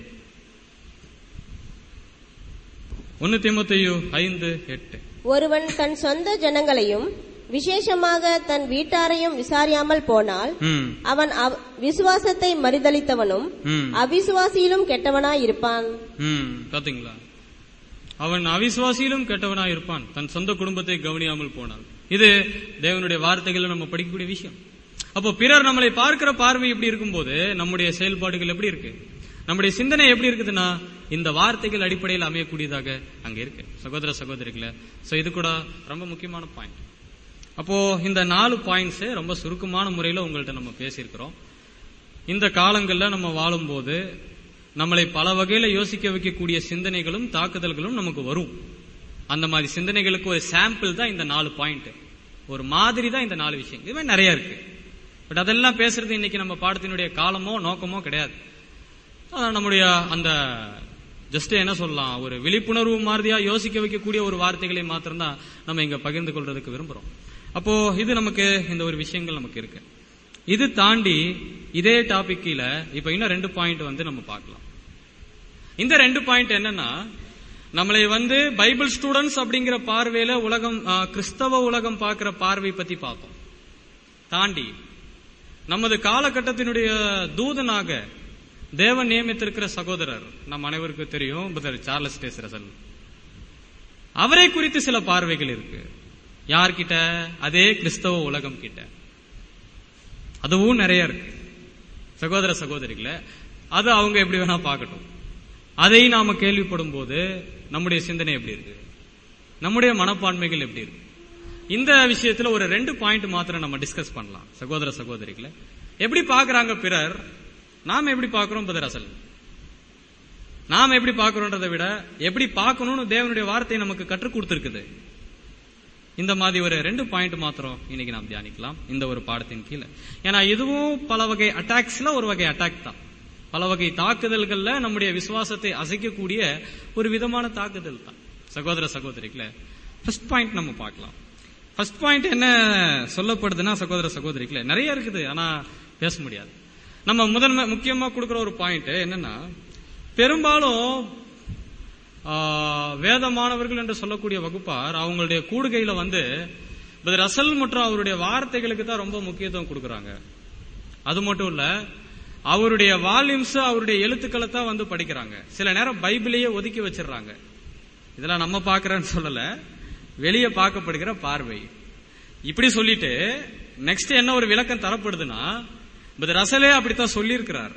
ஒன்னு திமுத்தையோ ஐந்து எட்டு ஒருவன் தன் சொந்த ஜனங்களையும் விசேஷமாக தன் வீட்டாரையும் விசாரியாமல் போனால் ம் அவன் அவ- விசுவாசத்தை மறுதளித்தவனும் ம் அவிசுவாசியிலும் கெட்டவனாயிருப்பான் ம் பாத்தீங்களா அவன் அவிசுவாசியிலும் கெட்டவனா இருப்பான் தன் சொந்த குடும்பத்தை கவனியாமல் போனான் இது தேவனுடைய வார்த்தைகள் நம்ம படிக்கக்கூடிய விஷயம் அப்போ பிறர் நம்மளை பார்க்கிற பார்வை எப்படி இருக்கும்போது நம்முடைய செயல்பாடுகள் எப்படி இருக்கு நம்முடைய சிந்தனை எப்படி இருக்குதுன்னா இந்த வார்த்தைகள் அடிப்படையில் அமையக்கூடியதாக அங்க இருக்கு சகோதர சகோதரிகளே சோ இது கூட ரொம்ப முக்கியமான பாயிண்ட் அப்போ இந்த நாலு பாயிண்ட்ஸ் ரொம்ப சுருக்கமான முறையில உங்கள்ட்ட நம்ம பேசியிருக்கிறோம் இந்த காலங்கள்ல நம்ம வாழும்போது நம்மளை பல வகையில யோசிக்க வைக்கக்கூடிய சிந்தனைகளும் தாக்குதல்களும் நமக்கு வரும் அந்த மாதிரி சிந்தனைகளுக்கு ஒரு சாம்பிள் தான் இந்த நாலு பாயிண்ட் ஒரு மாதிரி தான் இந்த நாலு விஷயம் இது மாதிரி நிறைய இருக்கு பட் அதெல்லாம் பேசுறது இன்னைக்கு நம்ம பாடத்தினுடைய காலமோ நோக்கமோ கிடையாது ஆனா, நம்முடைய அந்த ஜஸ்ட் என்ன சொல்லலாம் ஒரு விழிப்புணர்வு மாதிரியா யோசிக்க வைக்கக்கூடிய ஒரு வார்த்தைகளை மாத்திரம்தான் நம்ம இங்க பகிர்ந்து கொள்றதுக்கு விரும்புறோம் அப்போ இது நமக்கு இந்த ஒரு விஷயங்கள் நமக்கு இருக்கு இது தாண்டி இதே டாபிக் கீழ இப்ப இன்னும் ரெண்டு பாயிண்ட் வந்து நம்ம பார்க்கலாம் இந்த ரெண்டு பாயிண்ட் என்னன்னா நம்மளை வந்து பைபிள் ஸ்டூடெண்ட்ஸ் அப்படிங்கிற பார்வையில உலகம் ஆ, கிறிஸ்தவ உலகம் பார்க்கிற பார்வை பத்தி பார்த்தோம் தாண்டி நமது காலகட்டத்தினுடைய தூதனாக தேவன் நியமித்திருக்கிற சகோதரர் நம் அனைவருக்கும் தெரியும் பிரதர் சார்லஸ் டேஸ் ரசல் அவரை குறித்து சில பார்வைகள் இருக்கு யார்கிட்ட அதே கிறிஸ்தவ உலகம் கிட்ட அதுவும் நிறைய இருக்கு சகோதர சகோதரிகளை அது அவங்க எப்படி வேணா பார்க்கட்டும் அதை நாம கேள்விப்படும் போது நம்முடைய சிந்தனை எப்படி இருக்கு நம்முடைய மனப்பான்மைகள் எப்படி இருக்கு இந்த விஷயத்துல ஒரு ரெண்டு பாயிண்ட் மாத்திரம் நம்ம டிஸ்கஸ் பண்ணலாம் சகோதர சகோதரிகளை எப்படி பார்க்கறாங்க பிறர் நாம எப்படி பார்க்கிறோம் பதர் அசல் நாம எப்படி பார்க்கிறோன்றதை விட எப்படி பார்க்கணும்னு தேவனுடைய வார்த்தை நமக்கு கற்றுக் கொடுத்திருக்குது இந்த மாதிரி ஒரு ரெண்டு பாயிண்ட் மாத்திரம் இன்னைக்கு நாம் தியானிக்கலாம் இந்த ஒரு பாடத்தின் கீழே ஏன்னா இதுவும் பல வகை அட்டாக்ஸ்ல ஒரு வகை அட்டாக் தான் பல வகை தாக்குதல்கள்ல நம்முடைய விசுவாசத்தை அசைக்கக்கூடிய ஒரு விதமான தாக்குதல் தான் சகோதர சகோதரிகளே ஃபர்ஸ்ட் பாயிண்ட் நம்ம பார்க்கலாம் ஃபர்ஸ்ட் பாயிண்ட் என்ன சொல்லப்படுதுன்னா சகோதர சகோதரிகளே நிறைய இருக்குது ஆனா பேச முடியாது நம்ம முதன்மை முக்கியமா கொடுக்கிற ஒரு பாயிண்ட் என்னன்னா பெரும்பாலும் ஆ, வேத மாணவர்கள் என்று சொல்லக்கூடிய வகுப்பார் அவங்களுடைய கூடுகையில வந்து பிரதர் ரசல் மற்றும் அவருடைய வார்த்தைகளுக்கு தான் ரொம்ப முக்கியத்துவம் கொடுக்கறாங்க அது மட்டும் இல்ல அவருடைய வால்யூம்ஸ் அவருடைய எழுத்துக்களை தான் வந்து படிக்கிறாங்க சில நேரம் பைபிளையே ஒதுக்கி வச்சிடுறாங்க இதெல்லாம் நம்ம பார்க்கறேன்னு சொல்லல வெளியே பார்க்கப்படுகிற பார்வை இப்படி சொல்லிட்டு நெக்ஸ்ட் என்ன ஒரு விளக்கம் தரப்படுதுன்னா பிரதர் ரசலே அப்படித்தான் சொல்லியிருக்கிறார்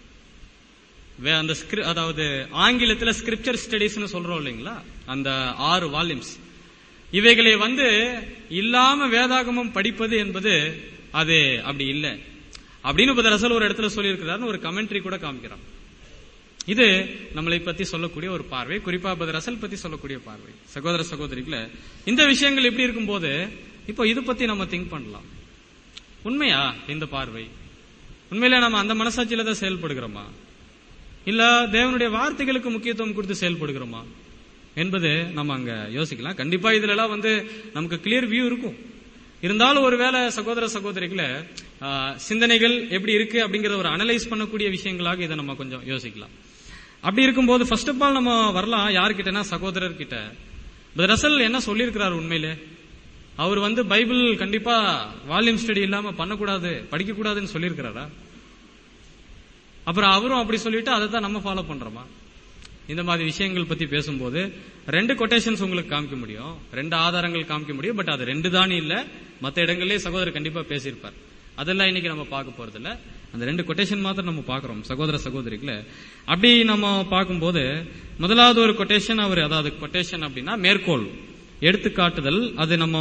வே- அந்த scrip- அதாவது ஆங்கிலத்துல ஸ்கிரிப்சர் ஸ்டடிஸ்னு சொல்றோம் இல்லைங்களா அந்த ஆறு வால்யூம்ஸ் இவைகளை வந்து இல்லாம வேதாகமம் படிப்பது என்பது அது அப்படி இல்லை அப்படின்னு இப்ப ரசல் ஒரு இடத்துல சொல்லியிருக்கிறாருன்னு ஒரு கமெண்ட்ரி கூட காமிக்கிறான் இது நம்மளை பத்தி சொல்லக்கூடிய ஒரு பார்வை குறிப்பா பத ரசல் பத்தி சொல்லக்கூடிய பார்வை சகோதர சகோதரிகள இந்த விஷயங்கள் எப்படி இருக்கும்போது இப்போ இது பத்தி நம்ம திங்க் பண்ணலாம் உண்மையா இந்த பார்வை உண்மையில நம்ம அந்த மனசாட்சியில தான் செயல்படுகிறோமா இல்ல தேவனுடைய வார்த்தைகளுக்கு முக்கியத்துவம் கொடுத்து செயல்படுகிறோமா என்பது நம்ம அங்க யோசிக்கலாம் கண்டிப்பா இதுல எல்லாம் வந்து நமக்கு கிளியர் வியூ இருக்கும் இருந்தாலும் ஒருவேளை சகோதர சகோதரிகளை சிந்தனைகள் எப்படி இருக்கு அப்படிங்கறத ஒரு அனலைஸ் பண்ணக்கூடிய விஷயங்களாக இதை நம்ம கொஞ்சம் யோசிக்கலாம் அப்படி இருக்கும்போது ஃபர்ஸ்ட் ஆஃப் ஆல் நம்ம வரலாம் யார்கிட்டனா சகோதரர் கிட்ட பிரதர் ரசல் என்ன சொல்லியிருக்கிறார் உண்மையிலே அவர் வந்து பைபிள் கண்டிப்பா வால்யூம் ஸ்டடி இல்லாம பண்ணக்கூடாது படிக்க கூடாதுன்னு சொல்லியிருக்கிறாரா அப்புறம் அவரும் அப்படி சொல்லிட்டு அதை தான் நம்ம ஃபாலோ பண்றோமா இந்த மாதிரி விஷயங்கள் பத்தி பேசும்போது ரெண்டு கொட்டேஷன்ஸ் உங்களுக்கு காமிக்க முடியும் ரெண்டு ஆதாரங்கள் காமிக்க முடியும் பட் அது ரெண்டு தானே இல்ல மத்த இடங்கள்லயே சகோதரர் கண்டிப்பா பேசியிருப்பார் அதெல்லாம் இன்னைக்கு நம்ம பார்க்க போறது இல்ல அந்த ரெண்டு கொட்டேஷன் மாத்திரம் நம்ம பார்க்கிறோம் சகோதர சகோதரிகளை அப்படி நம்ம பார்க்கும்போது முதலாவது ஒரு கொட்டேஷன் அவர் அதாவது கொட்டேஷன் அப்படின்னா மேற்கோள் எடுத்துக்காட்டுதல் அது நம்ம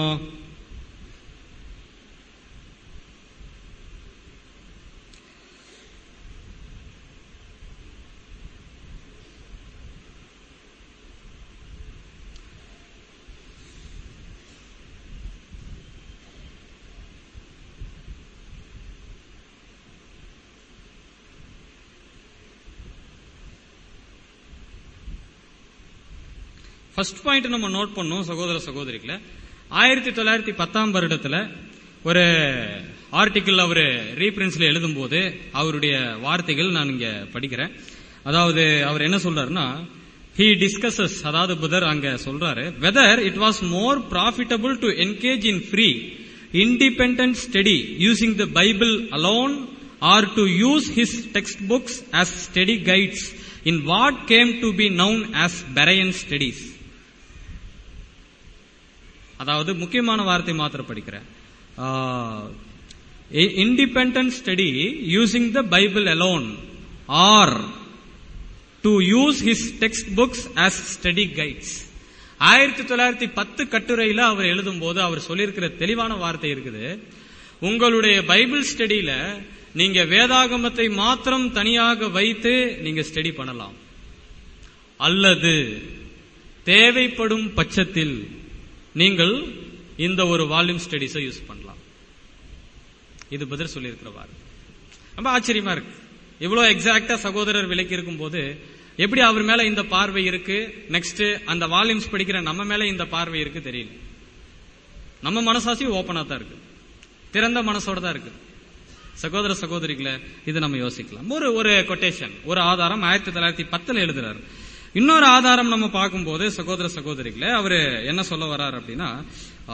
ஃபர்ஸ்ட் பாயிண்ட் நம்ம நோட் பண்ணோம் சகோதர சகோதரிகளை ஆயிரத்தி தொள்ளாயிரத்தி பத்தாம் வருடத்துல ஒரு ஆர்டிக்கிள் அவர் ரீபிரின்ஸ்ல எழுதும்போது அவருடைய வார்த்தைகள் நான் இங்க படிக்கிறேன் அதாவது அவர் என்ன சொல்றாருன்னா he discusses அதாவது புதர் அங்க சொல்றாரு whether it was more profitable to engage in free independent study using the bible alone or to use his textbooks as study guides in what came to be known as Berean studies அதாவது முக்கியமான வார்த்தை மாத்திரம் படிக்கிறேன் independent study using the Bible alone or to use his text books as study guides ஆயிரத்தி தொள்ளாயிரத்தி பத்து கட்டுரையில அவர் எழுதும் போது அவர் சொல்லியிருக்கிற தெளிவான வார்த்தை இருக்குது உங்களுடைய பைபிள் ஸ்டடியில நீங்க வேதாகமத்தை மாத்திரம் தனியாக வைத்து நீங்க ஸ்டடி பண்ணலாம் அல்லது தேவைப்படும் பட்சத்தில் நீங்கள் இந்த ஒரு வால்யூம் ஸ்டடிஸை யூஸ் பண்ணலாம் இது பதில் சொல்லியிருக்கிற வார்த்தை ரொம்ப ஆச்சரியமா இருக்கு இவ்வளவு எக்ஸாக்டா சகோதரர் விலக்கி இருக்கும் போது எப்படி அவர் மேல இந்த பார்வை இருக்கு நெக்ஸ்ட் அந்த வால்யூம்ஸ் படிக்கிற நம்ம மேல இந்த பார்வை இருக்கு தெரியல நம்ம மனசாட்சி ஓப்பனா தான் இருக்கு திறந்த மனசோட தான் இருக்கு சகோதர சகோதரிகளை இது நம்ம யோசிக்கலாம் ஒரு ஒரு கொட்டேஷன் ஒரு ஆதாரம் ஆயிரத்தி தொள்ளாயிரத்தி பத்துல எழுதுறாரு இன்னொரு ஆதாரம் நம்ம பார்க்கும்போது சகோதர சகோதரிகளை அவரு என்ன சொல்ல வர்றார் அப்படின்னா ஆ,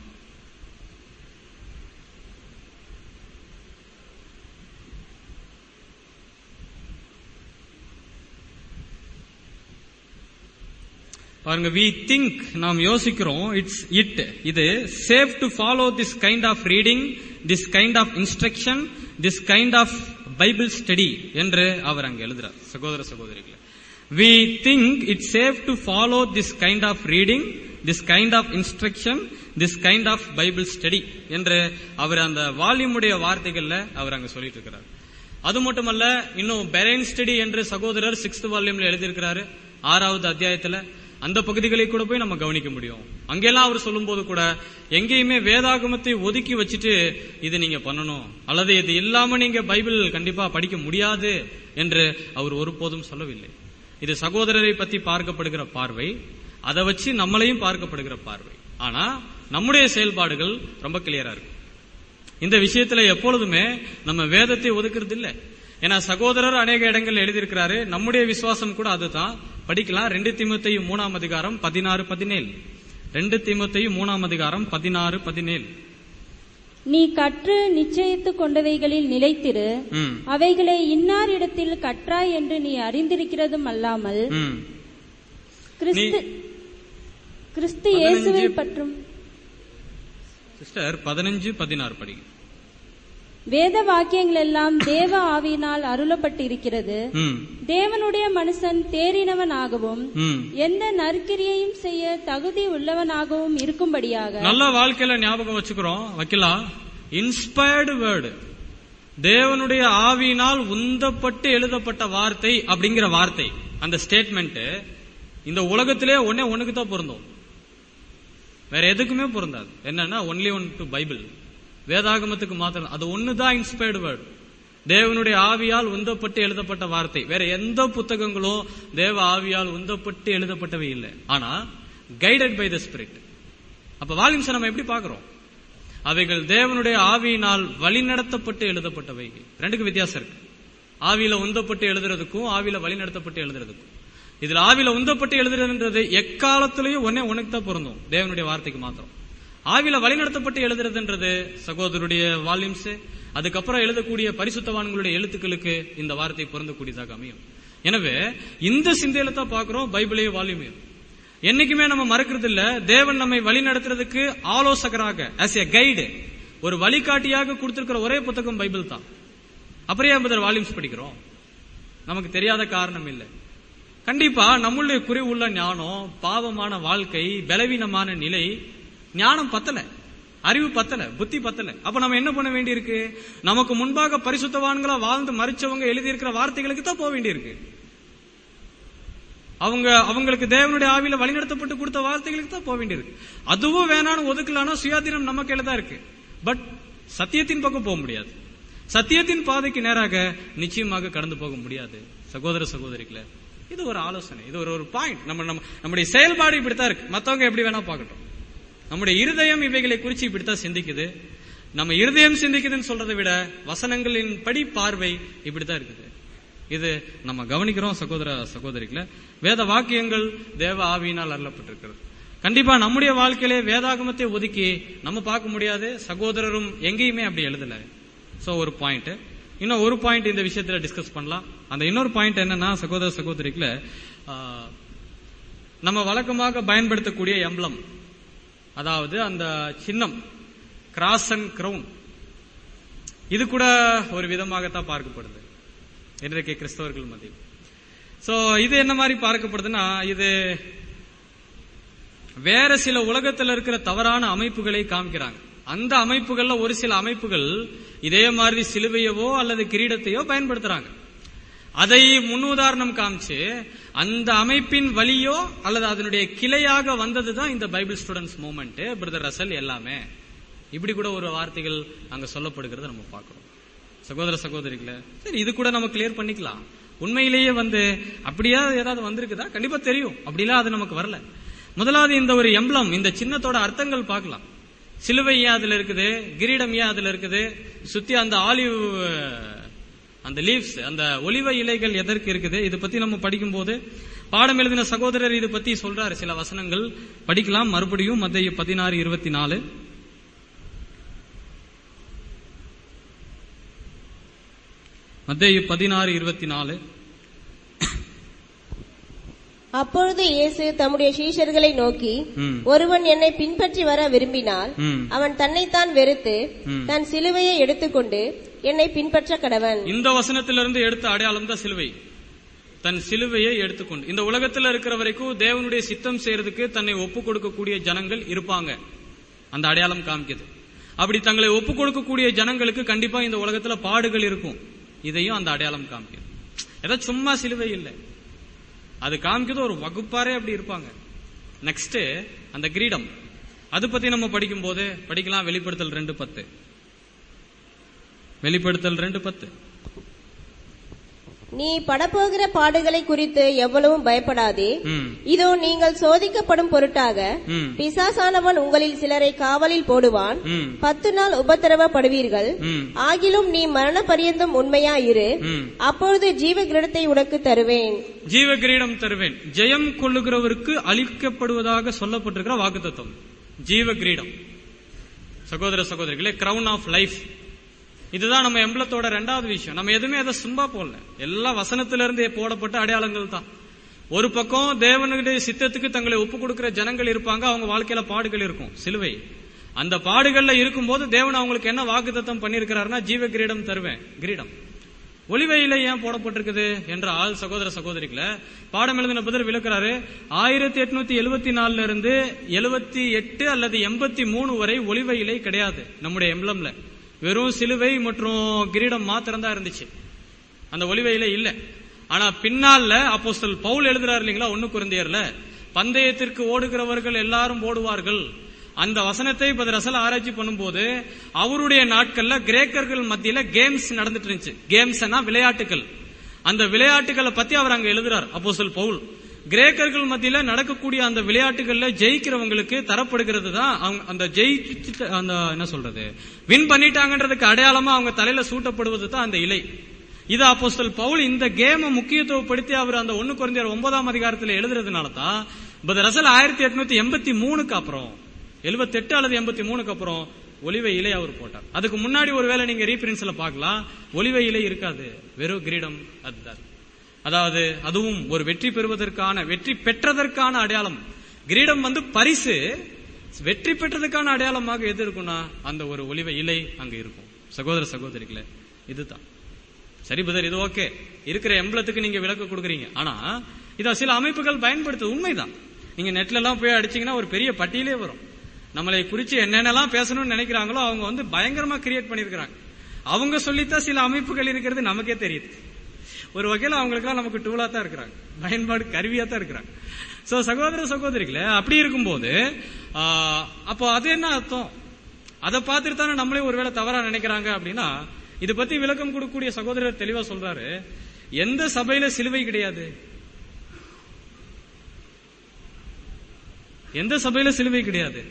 பாருங்க வி திங்க் நாம் யோசிக்கிறோம் இட்ஸ் இட் இது safe to follow this kind of reading this kind of instruction this kind of Bible study என்று அவர் அங்க எழுதுறார் சகோதர சகோதரிகளை we think it safe to follow this kind of reading this kind of instruction this kind of Bible study என்று அவர் அந்த வால்யூமுடைய வார்த்தைகள்ல அவர் அங்க சொல்லிட்டு இருக்கிறார் அது மட்டுமல்ல இன்னும் பெரைன் ஸ்டடி என்று சகோதரர் சிக்ஸ்த் வால்யூம்ல எழுதியிருக்கிறாரு ஆறாவது அத்தியாயத்துல அந்த பகுதிகளை கூட போய் நம்ம கவனிக்க முடியும் அங்கெல்லாம் அவர் சொல்லும்போது கூட எங்கேயுமே வேதாகமத்தை ஒதுக்கி வச்சுட்டு இது நீங்க பண்ணணும் அல்லது இது இல்லாம நீங்க பைபிள் கண்டிப்பா படிக்க முடியாது என்று அவர் ஒருபோதும் சொல்லவில்லை இது சகோதரரை பத்தி பார்க்கப்படுகிற பார்வை அதை வச்சு நம்மளையும் பார்க்கப்படுகிற பார்வை ஆனா நம்முடைய செயல்பாடுகள் ரொம்ப கிளியரா இருக்கு இந்த விஷயத்துல எப்பொழுதுமே நம்ம வேதத்தை ஒதுக்குறது இல்ல ஏன்னா சகோதரர் அநேக இடங்கள் எழுதியிருக்கிறாரு நம்முடைய விசுவாசம் கூட அதுதான் படிக்கலாம் ரெண்டு திமுத்தையும் மூணாம் அதிகாரம் பதினாறு பதினேழு ரெண்டு திமுத்தையும் மூணாம் அதிகாரம் பதினாறு பதினேழு நீ கற்று நிச்சயித்துக் கொண்டவைகளில் நிலைத்திரு ம் அவைகளை இன்னார் இடத்தில் கற்றாய் என்று நீ அறிந்திருக்கிறதும் அல்லாமல் ம் கிறிஸ்து கிறிஸ்து பதினஞ்சு- இயேசுவை பற்றும் சிஸ்டர் பதினஞ்சு பதினாறு படிங்க வேத வாக்கியங்கள் எல்லாம் தேவ ஆவியினால் அருளப்பட்டிருக்கிறது ம் தேவனுடைய மனுஷன் தேறினவனாகவும் ம் எந்த நற்கிரியையும் செய்ய தகுதி உள்ளவனாகவும் இருக்கும்படியாக நல்ல வாழ்க்கையில ஞாபகம் வச்சுக்கிறோம் வைக்கலாம் இன்ஸ்பயர்டு வேர்டு தேவனுடைய ஆவியினால் உந்தப்பட்டு எழுதப்பட்ட வார்த்தை அப்படிங்கிற வார்த்தை அந்த ஸ்டேட்மெண்ட் இந்த உலகத்திலே ஒன்னே ஒண்ணுக்கு தான் பொருந்தும் வேற எதுக்குமே பொருந்தாது என்னன்னா ஒன்லி ஒன் டு பைபிள் வேதாகமத்துக்கு மாத்திரம் அது ஒண்ணுதான் இன்ஸ்பயர்டு வேர்டு தேவனுடைய ஆவியால் உந்தப்பட்டு எழுதப்பட்ட வார்த்தை வேற எந்த புத்தகங்களும் தேவ ஆவியால் உந்தப்பட்டு எழுதப்பட்டவை இல்லை ஆனா கைடட் பை த ஸ்பிரிட் அப்ப வால்யூம்ஸ் நம்ம எப்படி பார்க்கிறோம் அவைகள் தேவனுடைய ஆவியினால் வழிநடத்தப்பட்டு எழுதப்பட்டவை ரெண்டுக்கு வித்தியாசம் இருக்கு ஆவியில உந்தப்பட்டு எழுதுறதுக்கும் ஆவியில வழிநடத்தப்பட்டு எழுதுறதுக்கும் இதுல ஆவியில உந்தப்பட்டு எழுதுறதுன்றது எக்காலத்திலையும் ஒன்னே உனக்கு தான் பொருந்தும் தேவனுடைய வார்த்தைக்கு மாத்திரம் ஆவியில வழிநடத்தப்பட்டு எழுதுறதுன்றது சகோதரருடைய வால்யூம்ஸ் அதுக்கப்புறம் எழுதக்கூடிய பரிசுத்தவான்களுடைய எழுத்துக்களுக்கு இந்த வார்த்தை பொருந்தக்கூடியதாக அமையும் எனவே இந்த சிந்தையில தான் பார்க்கிறோம் பைபிளையும் வால்யூமையும் என்னைக்குமே நம்ம மறக்கிறது இல்ல தேவன் நம்மை வழி நடத்துறதுக்கு ஆலோசகராக as a கைடு ஒரு வழிகாட்டியாக கொடுத்திருக்கிற ஒரே புத்தகம் பைபிள் தான் அப்புறம் ஏன் வால்யூம்ஸ் படிக்கிறோம் நமக்கு தெரியாத காரணம் இல்லை கண்டிப்பா நம்மளுடைய குறை உள்ள ஞானம் பாவமான வாழ்க்கை பலவீனமான நிலை ஞானம் பத்தல அறிவு பத்தல புத்தி பத்தல அப்ப நம்ம என்ன பண்ண வேண்டியிருக்கு நமக்கு முன்பாக பரிசுத்தவான்களா வாழ்ந்து மறிச்சவங்க எழுதியிருக்கிற வார்த்தைகளுக்கு தான் போக வேண்டியிருக்கு அவங்க அவங்களுக்கு தேவனுடைய ஆவியில வழிநடத்தப்பட்டு கொடுத்த வார்த்தைகளுக்கு தான் போக வேண்டியிருக்கு அதுவும் வேணான்னு ஒதுக்கலானா சுயாதீனம் நம்ம கையில தான் இருக்கு பட் சத்தியத்தின் பக்கம் போக முடியாது சத்தியத்தின் பாதைக்கு நேராக நிச்சயமாக கடந்து போக முடியாது சகோதர சகோதரிகளே இது ஒரு ஆலோசனை இது ஒரு ஒரு பாயிண்ட் நம்ம நம்ம நம்முடைய செயல்பாடு இப்படித்தான் இருக்கு மத்தவங்க எப்படி வேணா பார்க்கட்டும் நம்முடைய இருதயம் இவைகளை குறித்து இப்படித்தான் சிந்திக்குது நம்ம இருதயம் சிந்திக்குதுன்னு சொல்றதை விட வசனங்களின் படி பார்வை இப்படித்தான் இருக்குது இது நம்ம கவனிக்கிறோம் சகோதர சகோதரிகளை வேத வாக்கியங்கள் தேவ ஆவியினால் அருளப்பட்டிருக்கிறது கண்டிப்பா நம்முடைய வாழ்க்கையிலே வேதாகமத்தை ஒதுக்கி நம்ம பார்க்க முடியாது சகோதரரும் எங்கேயுமே அப்படி எழுதல சோ ஒரு பாயிண்ட் இன்னும் ஒரு பாயிண்ட் இந்த விஷயத்துல டிஸ்கஸ் பண்ணலாம் அந்த இன்னொரு பாயிண்ட் என்னன்னா சகோதர சகோதரிகளை நம்ம வழக்கமாக பயன்படுத்தக்கூடிய எம்பளம் அதாவது அந்த சின்னம் கிராஸ் அண்ட் கிரவுன் இது கூட ஒரு விதமாகத்தான் பார்க்கப்படுது இன்றைக்கு கிறிஸ்தவர்கள் மத்தியில் சோ இது என்ன மாதிரி பார்க்கப்படுதுன்னா இது வேற சில உலகத்தில் இருக்கிற தவறான அமைப்புகளை காமிக்கிறாங்க அந்த அமைப்புகள்ல ஒரு சில அமைப்புகள் இதே மாதிரி சிலுவையவோ அல்லது கிரீடத்தையோ பயன்படுத்துறாங்க அதை முன்னுதாரணம் காமிச்சு அந்த அமைப்பின் வழியோ அல்லது அதனுடைய கிளையாக வந்ததுதான் இந்த Bible students movement brother Russell எல்லாமே இப்படி கூட ஒரு வார்த்தைகள் அங்க சொல்லப்படுகிறத நம்ம பார்க்கிறோம் சகோதர சகோதரிகளை சரி இது கூட நம்ம கிளியர் பண்ணிக்கலாம் உண்மையிலேயே வந்து அப்படியா ஏதாவது வந்திருக்குதா கண்டிப்பா தெரியும் அப்படிலாம் அது நமக்கு வரல முதலாவது இந்த ஒரு எம்பளம் இந்த சின்னத்தோட அர்த்தங்கள் பார்க்கலாம் சிலுவை ஏன் அதுல இருக்குது கிரீடம் ஏன் அதுல இருக்குது சுத்தி அந்த ஆலிவ் அந்த லீவ்ஸ் அந்த ஒலிவ இலைகள் எதற்கு இருக்குது இது பத்தி நம்ம படிக்கும் போது பாடம் எழுதின சகோதரர் இது பத்தி சொல்றாரு சில வசனங்கள் படிக்கலாம் மறுபடியும் மத்திய பதினாறு இருபத்தி நாலு மத்திய பதினாறு இருபத்தி நாலு அப்பொழுது இயேசு தம்முடைய சீஷர்களை நோக்கி ம். ஒருவன் என்னை பின்பற்றி வர விரும்பினால் ம். அவன் தன்னைத்தான் வெறுத்து ம். தன் சிலுவையை எடுத்துக்கொண்டு என்னை பின்பற்ற கடவன் இந்த வசனத்திலிருந்து எடுத்த அடையாளம் தான் சிலுவை தன் சிலுவையை எடுத்துக்கொண்டு இந்த உலகத்தில் இருக்கிற வரைக்கும் தேவனுடைய சித்தம் செய்யறதுக்கு தன்னை ஒப்பு கொடுக்கக்கூடிய ஜனங்கள் இருப்பாங்க அந்த அடையாளம் காமிக்குது அப்படி தங்களை ஒப்பு கொடுக்கக்கூடிய ஜனங்களுக்கு கண்டிப்பா இந்த உலகத்துல பாடுகள் இருக்கும் இதையும் அந்த அடையாளம் காமிக்குது ஏதோ சும்மா சிலுவை இல்லை அது காமிக்குது ஒரு வகுப்பாரே அப்படி இருப்பாங்க நெக்ஸ்ட் அந்த கிரீடம் அது பத்தி நம்ம படிக்கும் போது படிக்கலாம் வெளிப்படுத்தல் ரெண்டு பத்து வெளிப்படுத்தல் ரெண்டு பத்து நீ படப்போகிற பாடுகளை குறித்து எவ்வளவும் பயப்படாதே ம் இதோ நீங்கள் சோதிக்கப்படும் பொருட்டாக ம் பிசாசானவன் உங்களில் சிலரை காவலில் போடுவான் ம் பத்து நாள் உபத்திரவப்படுவீர்கள் ம் ஆகிலும் நீ மரண பரியந்தம் உண்மையாயிரு ம் அப்பொழுது ஜீவ கிரீடத்தை உனக்கு தருவேன் ஜீவ கிரீடம் தருவேன் ஜெயம் கொள்ளுகிறவருக்கு அளிக்கப்படுவதாக சொல்லப்பட்டிருக்கிற வாக்குத்தத்தம் ஜீவ கிரீடம் சகோதர சகோதரிகளே கிரவுன் ஆஃப் லைஃப் இதுதான் நம்ம எம்பளத்தோட ரெண்டாவது விஷயம் நம்ம எதுவுமே அதை சும்மா போடல எல்லா வசனத்திலிருந்து போடப்பட்ட அடையாளங்கள் தான் ஒரு பக்கம் தேவனுடைய சித்தத்துக்கு தங்களை ஒப்பு கொடுக்கிற ஜனங்கள் இருப்பாங்க அவங்க வாழ்க்கையில பாடுகள் இருக்கும் சிலுவை அந்த பாடுகள்ல இருக்கும்போது தேவன் அவங்களுக்கு என்ன வாக்குத்தத்தம் பண்ணியிருக்கிறாருன்னா ஜீவ கிரீடம் தருவேன் கிரீடம் ஒளிவையில ஏன் போடப்பட்டிருக்குது என்ற ஆள் சகோதர சகோதரிகளை பாடம் எழுதின பதில் விளக்குறாரு ஆயிரத்தி எட்நூத்தி எழுபத்தி நாலுல இருந்து எழுபத்தி எட்டு அல்லது எண்பத்தி மூணு வரை ஒளிவையிலை கிடையாது நம்முடைய எம்பளம்ல வெறும் சிலுவை மற்றும் கிரீடம் மாத்திரம் தான் இருந்துச்சு அந்த ஒளிவையில இல்ல ஆனா பின்னால அப்போஸ்தல் பவுல் எழுதுறாரு இல்லைங்களா ஒண்ணு குருந்தியர்ல பந்தயத்திற்கு ஓடுகிறவர்கள் எல்லாரும் ஓடுவார்கள் அந்த வசனத்தை இப்ப ரசல் ஆராய்ச்சி பண்ணும்போது அவருடைய நாட்கள்ல கிரேக்கர்கள் மத்தியில கேம்ஸ் நடந்துட்டு இருந்துச்சு கேம்ஸ்னா விளையாட்டுகள் அந்த விளையாட்டுகளை பத்தி அவர் அங்க எழுதுறார் அப்போஸ்தல் பவுல் கிரேக்கர்கள் மத்தியில நடக்கக்கூடிய அந்த விளையாட்டுகள்ல ஜெயிக்கிறவங்களுக்கு தரப்படுகிறது தான் அவங்க அந்த ஜெயிச்சு அந்த என்ன சொல்றது வின் பண்ணிட்டாங்கன்றதுக்கு அடையாளமா அவங்க தலையில சூட்டப்படுவது தான் அந்த இலை இது அப்போஸ்தல் பவுல் இந்த கேமை முக்கியத்துவப்படுத்தி அவர் அந்த ஒண்ணு குறைந்த ஒன்பதாம் அதிகாரத்தில் எழுதுறதுனால தான் பட் ரசல் ஆயிரத்தி எட்நூத்தி எண்பத்தி மூணுக்கு அப்புறம் எழுபத்தெட்டு அல்லது எண்பத்தி மூணுக்கு அப்புறம் ஒலிவை இலை அவர் போட்டார் அதுக்கு முன்னாடி ஒருவேளை நீங்க ரீபிரின்ஸ்ல பார்க்கலாம் ஒலிவை இலை இருக்காது வெறும் கிரீடம் அதுதான் அதாவது அதுவும் ஒரு வெற்றி பெறுவதற்கான வெற்றி பெற்றதற்கான அடையாளம் கிரீடம் வந்து பரிசு வெற்றி பெற்றதுக்கான அடையாளமாக எது இருக்கும்னா அந்த ஒரு ஒலிவ இலை அங்க இருக்கும் சகோதர சகோதரிகளே இதுதான் சரி பதர் இது ஓகே இருக்கிற எம்பளத்துக்கு நீங்க விளக்கு கொடுக்குறீங்க ஆனா இத சில அமைப்புகள் பயன்படுத்துது உண்மைதான் நீங்க நெட்ல எல்லாம் போய் அடிச்சீங்கன்னா ஒரு பெரிய பட்டியலே வரும் நம்மளை குறிச்சு என்னென்னலாம் பேசணும்னு நினைக்கிறாங்களோ அவங்க வந்து பயங்கரமா கிரியேட் பண்ணிருக்கிறாங்க அவங்க சொல்லித்தான் சில அமைப்புகள் இருக்கிறது நமக்கே தெரியுது ஒரு வகையில அவங்களுக்குலாம் நமக்கு டூலா தான் இருக்கிறாங்க பயன்பாடு கருவியா தான் இருக்கிறாங்க சோ சகோதர சகோதரிகளே அப்படி இருக்கும்போது ஆ, அப்போ அது என்ன அர்த்தம் அதை பார்த்துட்டு தானே நம்மளே ஒருவேளை தவறா நினைக்கிறாங்க அப்படின்னா இது பத்தி விளக்கம் கொடுக்கக்கூடிய சகோதரர் தெளிவா சொல்றாரு எந்த சபையில சிலுவை கிடையாது எந்த சபையில சிலுவை கிடையாது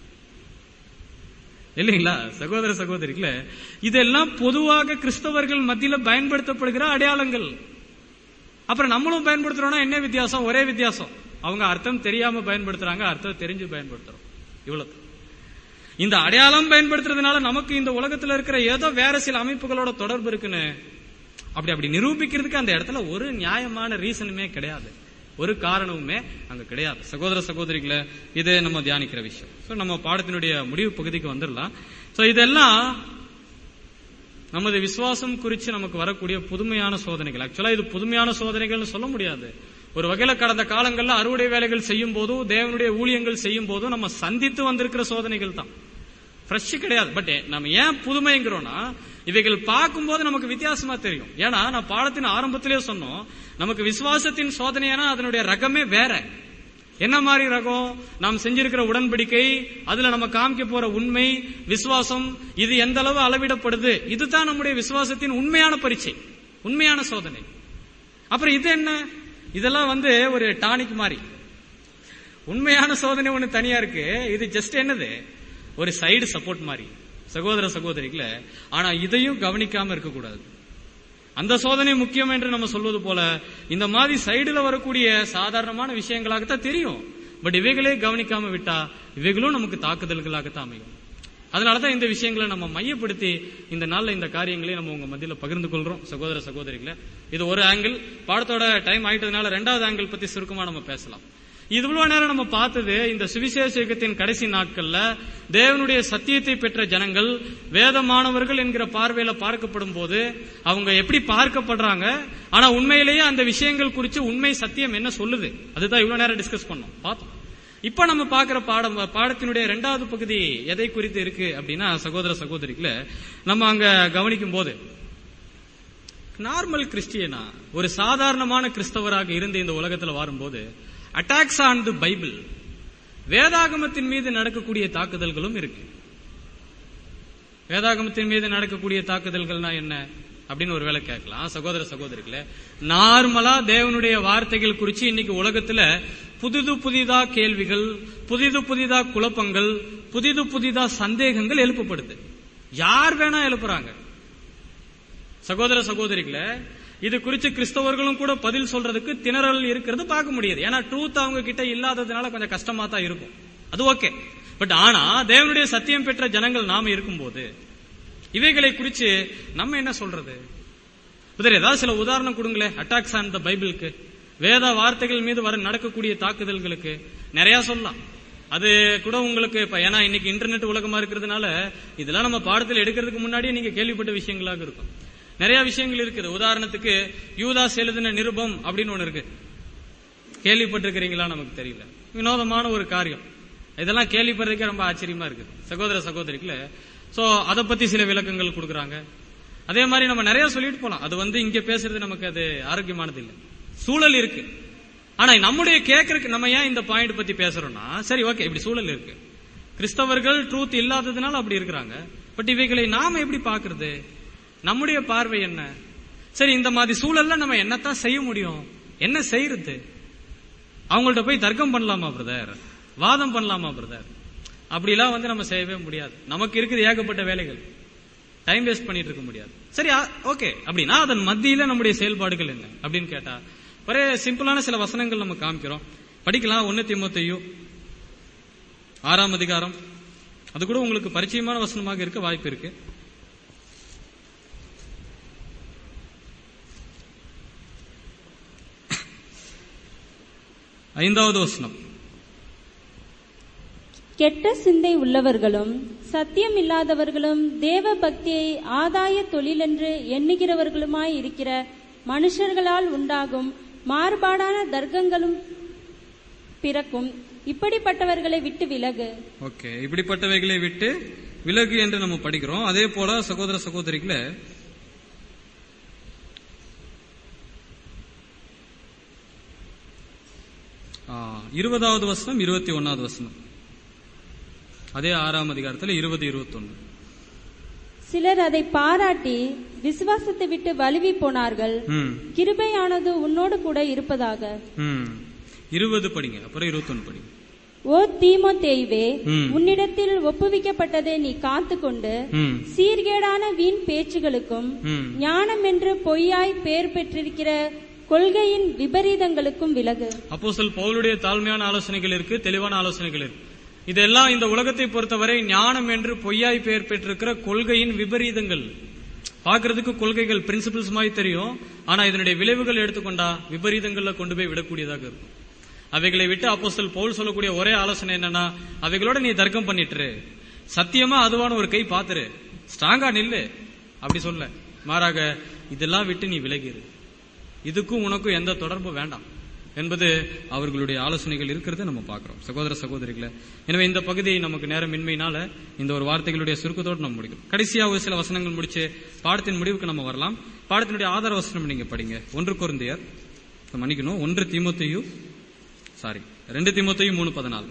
இல்லைங்களா சகோதர சகோதரிகளே இதெல்லாம் பொதுவாக கிறிஸ்தவர்கள் மத்தியில பயன்படுத்தப்படுகிற அடையாளங்கள் அப்புறம் நம்மளும் பயன்படுத்துறோம்னா என்ன வித்தியாசம் ஒரே வித்தியாசம் அவங்க அர்த்தம் தெரியாம பயன்படுத்துறாங்க அர்த்தம் தெரிஞ்சு பயன்படுத்துறோம் இவ்வளவு இந்த அடையாளம் பயன்படுத்துறதுனால நமக்கு இந்த உலகத்துல இருக்கிற ஏதோ வேற சில அமைப்புகளோட தொடர்பு இருக்குன்னு அப்படி அப்படி நிரூபிக்கிறதுக்கு அந்த இடத்துல ஒரு நியாயமான ரீசனுமே கிடையாது ஒரு காரணமுமே அங்க கிடையாது சகோதர சகோதரிகளை இது நம்ம தியானிக்கிற விஷயம் சோ நம்ம பாடத்தினுடைய முடிவு பகுதிக்கு வந்துடலாம் சோ இதெல்லாம் நமது விசுவாசம் குறித்து நமக்கு வரக்கூடிய புதுமையான சோதனைகள் ஆக்சுவலா இது புதுமையான சோதனைகள்னு சொல்ல முடியாது ஒரு வகையில கடந்த காலங்கள்ல அறுவடை வேலைகள் செய்யும் போதும் தேவனுடைய ஊழியங்கள் செய்யும் போதும் நம்ம சந்தித்து வந்திருக்கிற சோதனைகள் தான் ஃப்ரெஷ் கிடையாது பட் நம்ம ஏன் புதுமைங்கிறோம்னா இவைகள் பார்க்கும்போது நமக்கு வித்தியாசமா தெரியும் ஏன்னா நான் பாடத்தின் ஆரம்பத்திலே சொன்னோம் நமக்கு விசுவாசத்தின் சோதனையானா அதனுடைய ரகமே வேற என்ன மாதிரி ரகம் நாம் செஞ்சிருக்கிற உடன்படிக்கை அதுல நம்ம காமிக்க போற உண்மை விசுவாசம் இது எந்த அளவு அளவிடப்படுது இதுதான் நம்முடைய விசுவாசத்தின் உண்மையான பரீட்சை உண்மையான சோதனை அப்புறம் இது என்ன இதெல்லாம் வந்து ஒரு டானிக் மாதிரி உண்மையான சோதனை ஒண்ணு தனியா இருக்கு இது ஜஸ்ட் என்னது ஒரு சைடு சப்போர்ட் மாதிரி சகோதர சகோதரிகள ஆனா இதையும் கவனிக்காம இருக்கக்கூடாது அந்த சோதனை முக்கியம் என்று நம்ம சொல்வது போல இந்த மாதிரி சைடுல வரக்கூடிய சாதாரணமான விஷயங்களாகத்தான் தெரியும் பட் இவைகளே கவனிக்காம விட்டா இவைகளும் நமக்கு தாக்குதல்களாகத்தான் அமையும் அதனாலதான் இந்த விஷயங்களை நம்ம மையப்படுத்தி இந்த நாள்ல இந்த காரியங்களை நம்ம உங்க மத்தியில பகிர்ந்து கொள்றோம் சகோதர சகோதரிகளை இது ஒரு ஆங்கிள் பாடத்தோட டைம் ஆயிட்டதுனால ரெண்டாவது ஆங்கிள் பத்தி சுருக்கமா நம்ம பேசலாம் இவ்வளவு நேரம் நம்ம பார்த்தது இந்த சுவிசேஷ யுகத்தின் கடைசி நாட்கள்ல தேவனுடைய சத்தியத்தை பெற்ற ஜனங்கள் வேதமானவர்கள் என்கிற பார்வையில பார்க்கப்படும் போது அவங்க எப்படி பார்க்கப்படுறாங்க ஆனா உண்மையிலேயே அந்த விஷயங்கள் குறித்து உண்மை சத்தியம் என்ன சொல்லுது அதுதான் இவ்வளவு நேரம் டிஸ்கஸ் பண்ணோம் பார்த்தோம் இப்ப நம்ம பார்க்கிற பாடம் பாடத்தினுடைய இரண்டாவது பகுதி எதை குறித்து இருக்கு அப்படின்னா சகோதர சகோதரிகள நம்ம அங்க கவனிக்கும் போது நார்மல் கிறிஸ்டியனா ஒரு சாதாரணமான கிறிஸ்தவராக இருந்து இந்த உலகத்துல வரும்போது அட்டாக்ஸ் ஆன் தி பைபிள் வேதாகமத்தின் மீது நடக்கக்கூடிய தாக்குதல்களும் இருக்கு வேதாகமத்தின் மீது நடக்கக்கூடிய தாக்குதல்கள்னா என்ன அப்படின்னு ஒரு வேலை கேட்கலாம் சகோதர சகோதரிகளே நார்மலா தேவனுடைய வார்த்தைகள் குறித்து இன்னைக்கு உலகத்துல புதிது புதிதா கேள்விகள் புதிது புதிதா குழப்பங்கள் புதிது புதிதா சந்தேகங்கள் எழுப்பப்படுது யார் வேணா எழுப்புறாங்க சகோதர சகோதரிகளே இது குறித்து கிறிஸ்தவர்களும் கூட பதில் சொல்றதுக்கு திணறல் இருக்கிறது பார்க்க முடியாது ஏன்னா ட்ரூத் அவங்க கிட்ட இல்லாததுனால கொஞ்சம் கஷ்டமா தான் இருக்கும் அது ஓகே பட் ஆனா தேவனுடைய சத்தியம் பெற்ற ஜனங்கள் நாம இருக்கும்போது இவைகளை குறித்து நம்ம என்ன சொல்றது புதர் ஏதாவது சில உதாரணம் கொடுங்களேன் அட்டாக்ஸ் ஆன் த பைபிளுக்கு வேத வார்த்தைகள் மீது வர நடக்கக்கூடிய தாக்குதல்களுக்கு நிறைய சொல்லலாம் அது கூட உங்களுக்கு இப்ப ஏன்னா இன்னைக்கு இன்டர்நெட் உலகமா இருக்கிறதுனால இதெல்லாம் நம்ம பாடத்தில் எடுக்கிறதுக்கு முன்னாடியே நீங்க கேள்விப்பட்ட விஷயங்களாக இருக்கும் நிறைய விஷயங்கள் இருக்குது உதாரணத்துக்கு யூதாஸ் எழுதின நிருபம் அப்படின்னு ஒண்ணு இருக்கு கேள்விப்பட்டிருக்கிறீங்களா நமக்கு தெரியல வினோதமான ஒரு காரியம் இதெல்லாம் கேள்விப்படுறதுக்கே ரொம்ப ஆச்சரியமா இருக்குது சகோதர சகோதரிக்குல சோ அதை பத்தி சில விளக்கங்கள் கொடுக்கறாங்க அதே மாதிரி நம்ம நிறைய சொல்லிட்டு போலாம் அது வந்து இங்க பேசுறது நமக்கு அது ஆரோக்கியமானது இல்லை சூழல் இருக்கு ஆனா நம்முடைய கேட்கறதுக்கு நம்ம ஏன் இந்த பாயிண்ட் பத்தி பேசுறோம்னா சரி ஓகே இப்படி சூழல் இருக்கு கிறிஸ்தவர்கள் ட்ரூத் இல்லாததுனால அப்படி இருக்கிறாங்க பட் இவைகளை நாம எப்படி பாக்குறது நம்முடைய பார்வை என்ன சரி இந்த மாதிரி சூழல்ல நம்ம என்னத்தான் செய்ய முடியும் என்ன செய்யறது அவங்கள்ட்ட போய் தர்க்கம் பண்ணலாமா பிரதர் வாதம் பண்ணலாமா பிரதர் அப்படிலாம் வந்து நம்ம செய்யவே முடியாது நமக்கு இருக்குது ஏகப்பட்ட வேலைகள் டைம் வேஸ்ட் பண்ணிட்டு இருக்க முடியாது சரி ஓகே அப்படின்னா அதன் மத்தியில நம்முடைய செயல்பாடுகள் என்ன அப்படின்னு கேட்டா ஒரே சிம்பிளான சில வசனங்கள் நம்ம காமிக்கிறோம் படிக்கலாம் ஒன்னு திமுத்தையும் ஆறாம் அதிகாரம் அது கூட உங்களுக்கு பரிச்சயமான வசனமாக இருக்க வாய்ப்பு இருக்கு ஐந்தாவது வசனம் கெட்ட சிந்தை உள்ளவர்களும் சத்தியம் இல்லாதவர்களும் தேவ பக்தியை ஆதாய தொழிலென்று எண்ணுகிறவர்களுமாய் இருக்கிற மனுஷர்களால் உண்டாகும் மாறுபாடான தர்க்கங்களும் பிறக்கும் இப்படிப்பட்டவர்களை விட்டு விலகு ஓகே இப்படிப்பட்டவைகளை விட்டு விலகு என்று நம்ம படிக்கிறோம் அதே போல சகோதர சகோதரிகளே ஆ, இருபதாவது வசனம் இருபத்தி ஒன்னாவது வசனம் அதே ஆறாம் அதிகாரத்தில் இருபது இருபத்தொன்னு சிலர் அதை பாராட்டி விசுவாசத்தை விட்டு வலுவி போனார்கள் ம் கிருபையானது உன்னோடு கூட இருப்பதாக ம் இருபது படிங்க அப்புறம் இருபத்தொன்னு படிங்க ஓ தீமோத்தேயுவே ம். உன்னிடத்தில் ஒப்புவிக்கப்பட்டதை நீ காத்துக்கொண்டு ம் சீர்கேடான வீண் பேச்சுகளுக்கும் ம் ஞானம் என்று பொய்யாய் பெயர் பெற்றிருக்கிற கொள்கையின் விபரீதங்களுக்கும் விலகு அப்போஸ்தலர் பவுலுடைய தாழ்மையான ஆலோசனைகள் இருக்கு தெளிவான ஆலோசனைகள் இருக்கு இதெல்லாம் இந்த உலகத்தை பொறுத்தவரை ஞானம் என்று பொய்யாய் பெயர் பெற்றிருக்கிற கொள்கையின் விபரீதங்கள் பார்க்கிறதுக்கு கொள்கைகள் பிரின்சிபிள்ஸ் மாதிரி தெரியும் ஆனா இதனுடைய விளைவுகள் எடுத்துக்கொண்டா விபரீதங்கள்ல கொண்டு போய் விடக்கூடியதாக இருக்கும் அவைகளை விட்டு அப்போஸ்தலர் பவுல் சொல்லக்கூடிய ஒரே ஆலோசனை என்னன்னா அவைகளோட நீ தர்க்கம் பண்ணிட்டுரு சத்தியமா அதுவான ஒரு கை பாத்துரு ஸ்ட்ராங்கா நில்லு அப்படி சொல்ல மாறாக இதெல்லாம் விட்டு நீ விலகிரு இதுக்கும் உனக்கும் எந்த தொடர்பும் வேண்டாம் என்பது அவர்களுடைய ஆலோசனைகள் இருக்கிறத நம்ம பார்க்கிறோம் சகோதர சகோதரிகளே எனவே இந்த பகுதியை நமக்கு நேரம் இன்மையினால இந்த ஒரு வார்த்தைகளுடைய சுருக்கத்தோடு நம்ம முடிக்கும் கடைசியா ஒரு சில வசனங்கள் முடிச்சு பாடத்தின் முடிவுக்கு நம்ம வரலாம் பாடத்தினுடைய ஆதார வசனம் நீங்க படிங்க ஒன்று குருந்தியர் மன்னிக்கணும் ஒன்று தீமோத்தேயு சாரி ரெண்டு தீமோத்தேயு மூணு பதினாலு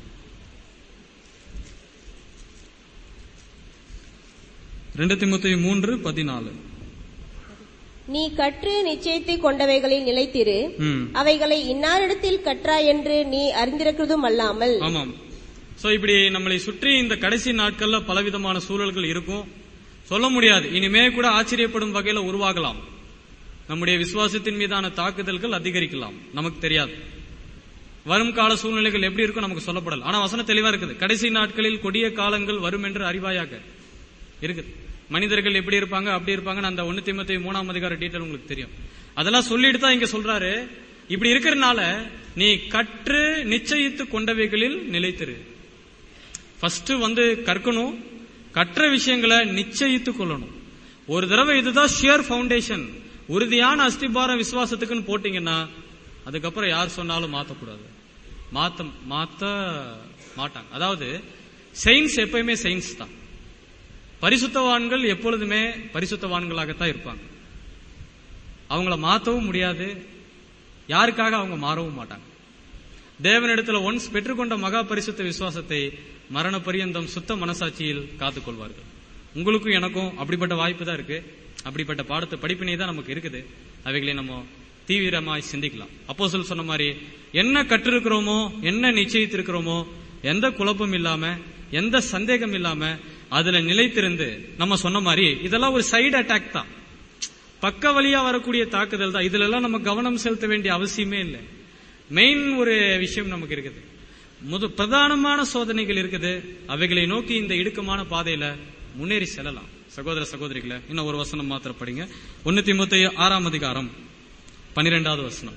ரெண்டு தீமோத்தேயு மூன்று பதினாலு நீ கற்று நிச்சயித்துக் கொண்டவைகளில் நிலைத்திரு ம் அவைகளை இன்னாரிடத்தில் கற்றாய் என்று நீ அறிந்திருக்கிறதும் அல்லாமல் ஆமாம் சோ இப்படி நம்மளை சுற்றி இந்த கடைசி நாட்கள்ல பலவிதமான சூழல்கள் இருக்கும் சொல்ல முடியாது இனிமே கூட ஆச்சரியப்படும் வகையில உருவாகலாம் நம்முடைய விசுவாசத்தின் மீதான தாக்குதல்கள் அதிகரிக்கலாம் நமக்கு தெரியாது வரும் கால சூழ்நிலைகள் எப்படி இருக்கும் நமக்கு சொல்லப்படல ஆனா வசனம் தெளிவா இருக்குது கடைசி நாட்களில் கொடிய காலங்கள் வரும் என்று அறிவாயாக இருக்குது மனிதர்கள் எப்படி இருப்பாங்க அப்படி இருப்பாங்கன்னு அந்த ஒண்ணு திமுத்தி மூணாம் அதிகார டீட்டெயில் உங்களுக்கு தெரியும் அதெல்லாம் சொல்லிட்டு தான் இங்க சொல்றாரு இப்படி இருக்கிறனால நீ கற்று நிச்சயித்து கொண்டவைகளில் நிலைத்திரு ஃபர்ஸ்ட் வந்து கற்கணும் கற்ற விஷயங்களை நிச்சயித்து கொள்ளணும் ஒரு தடவை இதுதான் ஷியர் ஃபவுண்டேஷன் உறுதியான அஸ்திபார விசுவாசத்துக்குன்னு போட்டீங்கன்னா அதுக்கப்புறம் யார் சொன்னாலும் மாத்தக்கூடாது மாத்த மாத்த மாட்டாங்க அதாவது சயின்ஸ் எப்பயுமே சயின்ஸ் தான் பரிசுத்தவான்கள் எப்பொழுதுமே பரிசுத்தவான்களாகத்தான் இருப்பாங்க அவங்கள மாத்தவும் முடியாது யாருக்காக அவங்க மாறவும் மாட்டாங்க தேவனிடத்துல ஒன்ஸ் பெற்றுக்கொண்ட மகா பரிசுத்த விசுவாசத்தை மரண பரியந்தம் சுத்த மனசாட்சியில் காத்துக்கொள்வார்கள் உங்களுக்கும் எனக்கும் அப்படிப்பட்ட வாய்ப்பு தான் இருக்கு அப்படிப்பட்ட பாடத்தை படிப்பினை தான் நமக்கு இருக்குது அவைகளை நம்ம தீவிரமாய் சிந்திக்கலாம் அப்போ சொன்ன மாதிரி என்ன கற்றிருக்கிறோமோ என்ன நிச்சயித்திருக்கிறோமோ எந்த குழப்பம் இல்லாம எந்த சந்தேகம் இல்லாம அதுல நிலைத்திருந்து நம்ம சொன்ன மாதிரி இதெல்லாம் ஒரு சைடு அட்டாக் தான் பக்க வழியா வரக்கூடிய தாக்குதல் தான் இதுல எல்லாம் நம்ம கவனம் செலுத்த வேண்டிய அவசியமே இல்லை மெயின் ஒரு விஷயம் நமக்கு இருக்குது முத பிரதானமான சோதனைகள் இருக்குது அவைகளை நோக்கி இந்த இடுக்கமான பாதையில முன்னேறி செல்லலாம் சகோதர சகோதரிகளை இன்னும் ஒரு வசனம் மாத்திரம் படிங்க ஒன்னு திமுத்தி ஆறாம் அதிகாரம் பன்னிரெண்டாவது வசனம்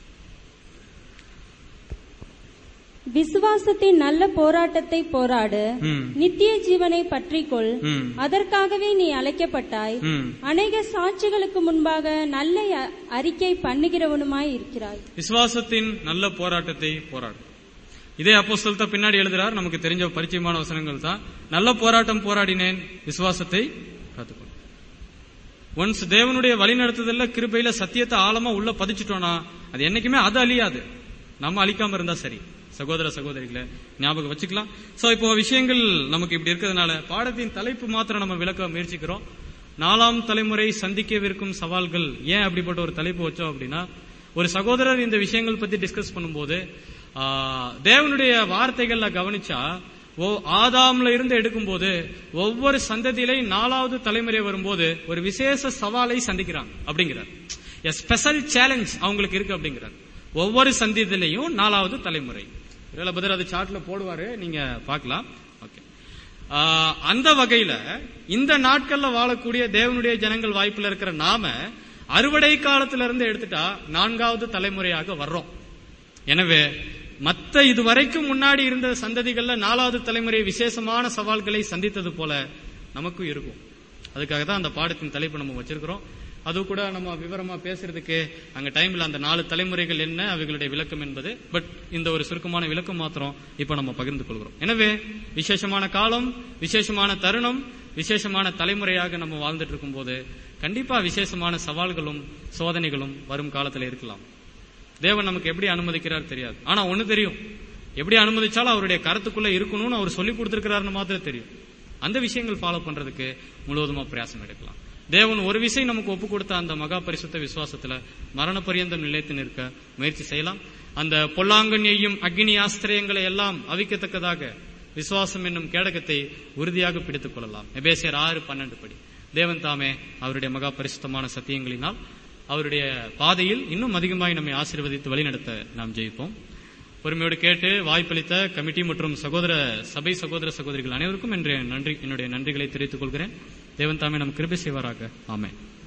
விசுவாசத்தின் நல்ல போராட்டத்தை போராடு ம், நித்திய ஜீவனை பற்றிக்கொள் ம், அதற்காகவே நீ அழைக்கப்பட்டாய் ம். அநேக சாட்சிகளுக்கு முன்பாக நல்ல அ- அறிக்கை பண்ணுகிறவனுமாய் இருக்கிறாய் விசுவாசத்தின் நல்ல போராட்டத்தை போராடு இதே அப்போஸ்தலர் தான் பின்னாடி எழுதுறார் நமக்கு தெரிஞ்ச பரிச்சயமான வசனங்கள் தான் நல்ல போராட்டம் போராடினேன் விசுவாசத்தை காத்துக்கொள் ஒன்ஸ் தேவனுடைய வழிநடத்துதல்ல கிருபையில சத்தியத்தை ஆழமா உள்ள பதிச்சிட்டோம்னா அது என்னைக்குமே அது அழியாது நம்ம அழிக்காம இருந்தா சரி சகோதர சகோதரிகளை ஞாபகம் வச்சுக்கலாம் சோ இப்போ விஷயங்கள் நமக்கு இப்படி இருக்கிறதுனால பாடத்தின் தலைப்பு மாத்திரம் நம்ம விளக்க முயற்சிக்கிறோம் நாலாம் தலைமுறை சந்திக்கவிருக்கும் சவால்கள் ஏன் அப்படிப்பட்ட ஒரு தலைப்பு வச்சோம் அப்படின்னா ஒரு சகோதரர் இந்த விஷயங்கள் பத்தி டிஸ்கஸ் பண்ணும்போது ஆ, தேவனுடைய வார்த்தைகள்ல கவனிச்சா ஓ ஆதாம்ல இருந்து எடுக்கும்போது ஒவ்வொரு சந்ததியிலையும் நாலாவது தலைமுறை வரும்போது ஒரு விசேஷ சவாலை சந்திக்கிறாங்க அப்படிங்கிறார் ஸ்பெஷல் சேலஞ்ச் அவங்களுக்கு இருக்கு அப்படிங்கிறார் ஒவ்வொரு சந்ததியிலையும் நாலாவது தலைமுறை ஒருவேளை பதில் அது சார்ட்ல போடுவாரு நீங்க பார்க்கலாம் ஓகே ஆஹ், அந்த வகையில இந்த நாட்கள்ல வாழக்கூடிய தேவனுடைய ஜனங்கள் வாய்ப்புல இருக்கிற நாம அறுவடை காலத்துல இருந்து எடுத்துட்டா நான்காவது தலைமுறையாக வர்றோம் எனவே மத்த இதுவரைக்கும் முன்னாடி இருந்த சந்ததிகள்ல நாலாவது தலைமுறை விசேஷமான சவால்களை சந்தித்தது போல நமக்கும் இருக்கும் அதுக்காக தான் அந்த பாடத்தின் தலைப்பு நம்ம வச்சிருக்கிறோம் அது கூட நம்ம விவரமா பேசுறதுக்கு அங்க டைம்ல அந்த நாலு தலைமுறைகள் என்ன அவைகளுடைய விளக்கம் என்பது பட் இந்த ஒரு சுருக்கமான விளக்கம் மாத்திரம் இப்ப நம்ம பகிர்ந்து கொள்கிறோம் எனவே விசேஷமான காலம் விசேஷமான தருணம் விசேஷமான தலைமுறையாக நம்ம வாழ்ந்துட்டு இருக்கும்போது கண்டிப்பா விசேஷமான சவால்களும் சோதனைகளும் வரும் காலத்துல இருக்கலாம் தேவன் நமக்கு எப்படி அனுமதிக்கிறார் தெரியாது ஆனா ஒண்ணு தெரியும் எப்படி அனுமதிச்சாலும் அவருடைய கருத்துக்குள்ள இருக்கணும்னு அவர் சொல்லி கொடுத்திருக்கிறாருன்னு மாத்திரம் தெரியும் அந்த விஷயங்கள் ஃபாலோ பண்றதுக்கு முழுவதுமா பிரயாசம் எடுக்கலாம் தேவன் ஒரு விஷயம் நமக்கு ஒப்பு கொடுத்த அந்த மகா பரிசுத்த விசுவாசத்துல மரண பரியந்தம் நிலைத்து நிற்க முயற்சி செய்யலாம் அந்த பொல்லாங்கன் எய்யும் அக்னி ஆஸ்திரயங்களை எல்லாம் அவிக்கத்தக்கதாக விசுவாசம் என்னும் கேடகத்தை உறுதியாக பிடித்துக் கொள்ளலாம் எபேசியர் ஆறு பன்னெண்டு படி தேவன் தாமே அவருடைய மகா பரிசுத்தமான சத்தியங்களினால் அவருடைய பாதையில் இன்னும் அதிகமாய் நம்மை ஆசீர்வதித்து வழிநடத்த நாம் ஜெயிப்போம் பொறுமையோடு கேட்டு வாய்ப்பளித்த கமிட்டி மற்றும் சகோதர சபை சகோதர சகோதரிகள் அனைவருக்கும் என்னுடைய நன்றி என்னுடைய நன்றிகளை தெரிவித்துக் கொள்கிறேன் தேவன் தாமே நம் கிருபை செய்வாராக ஆமென்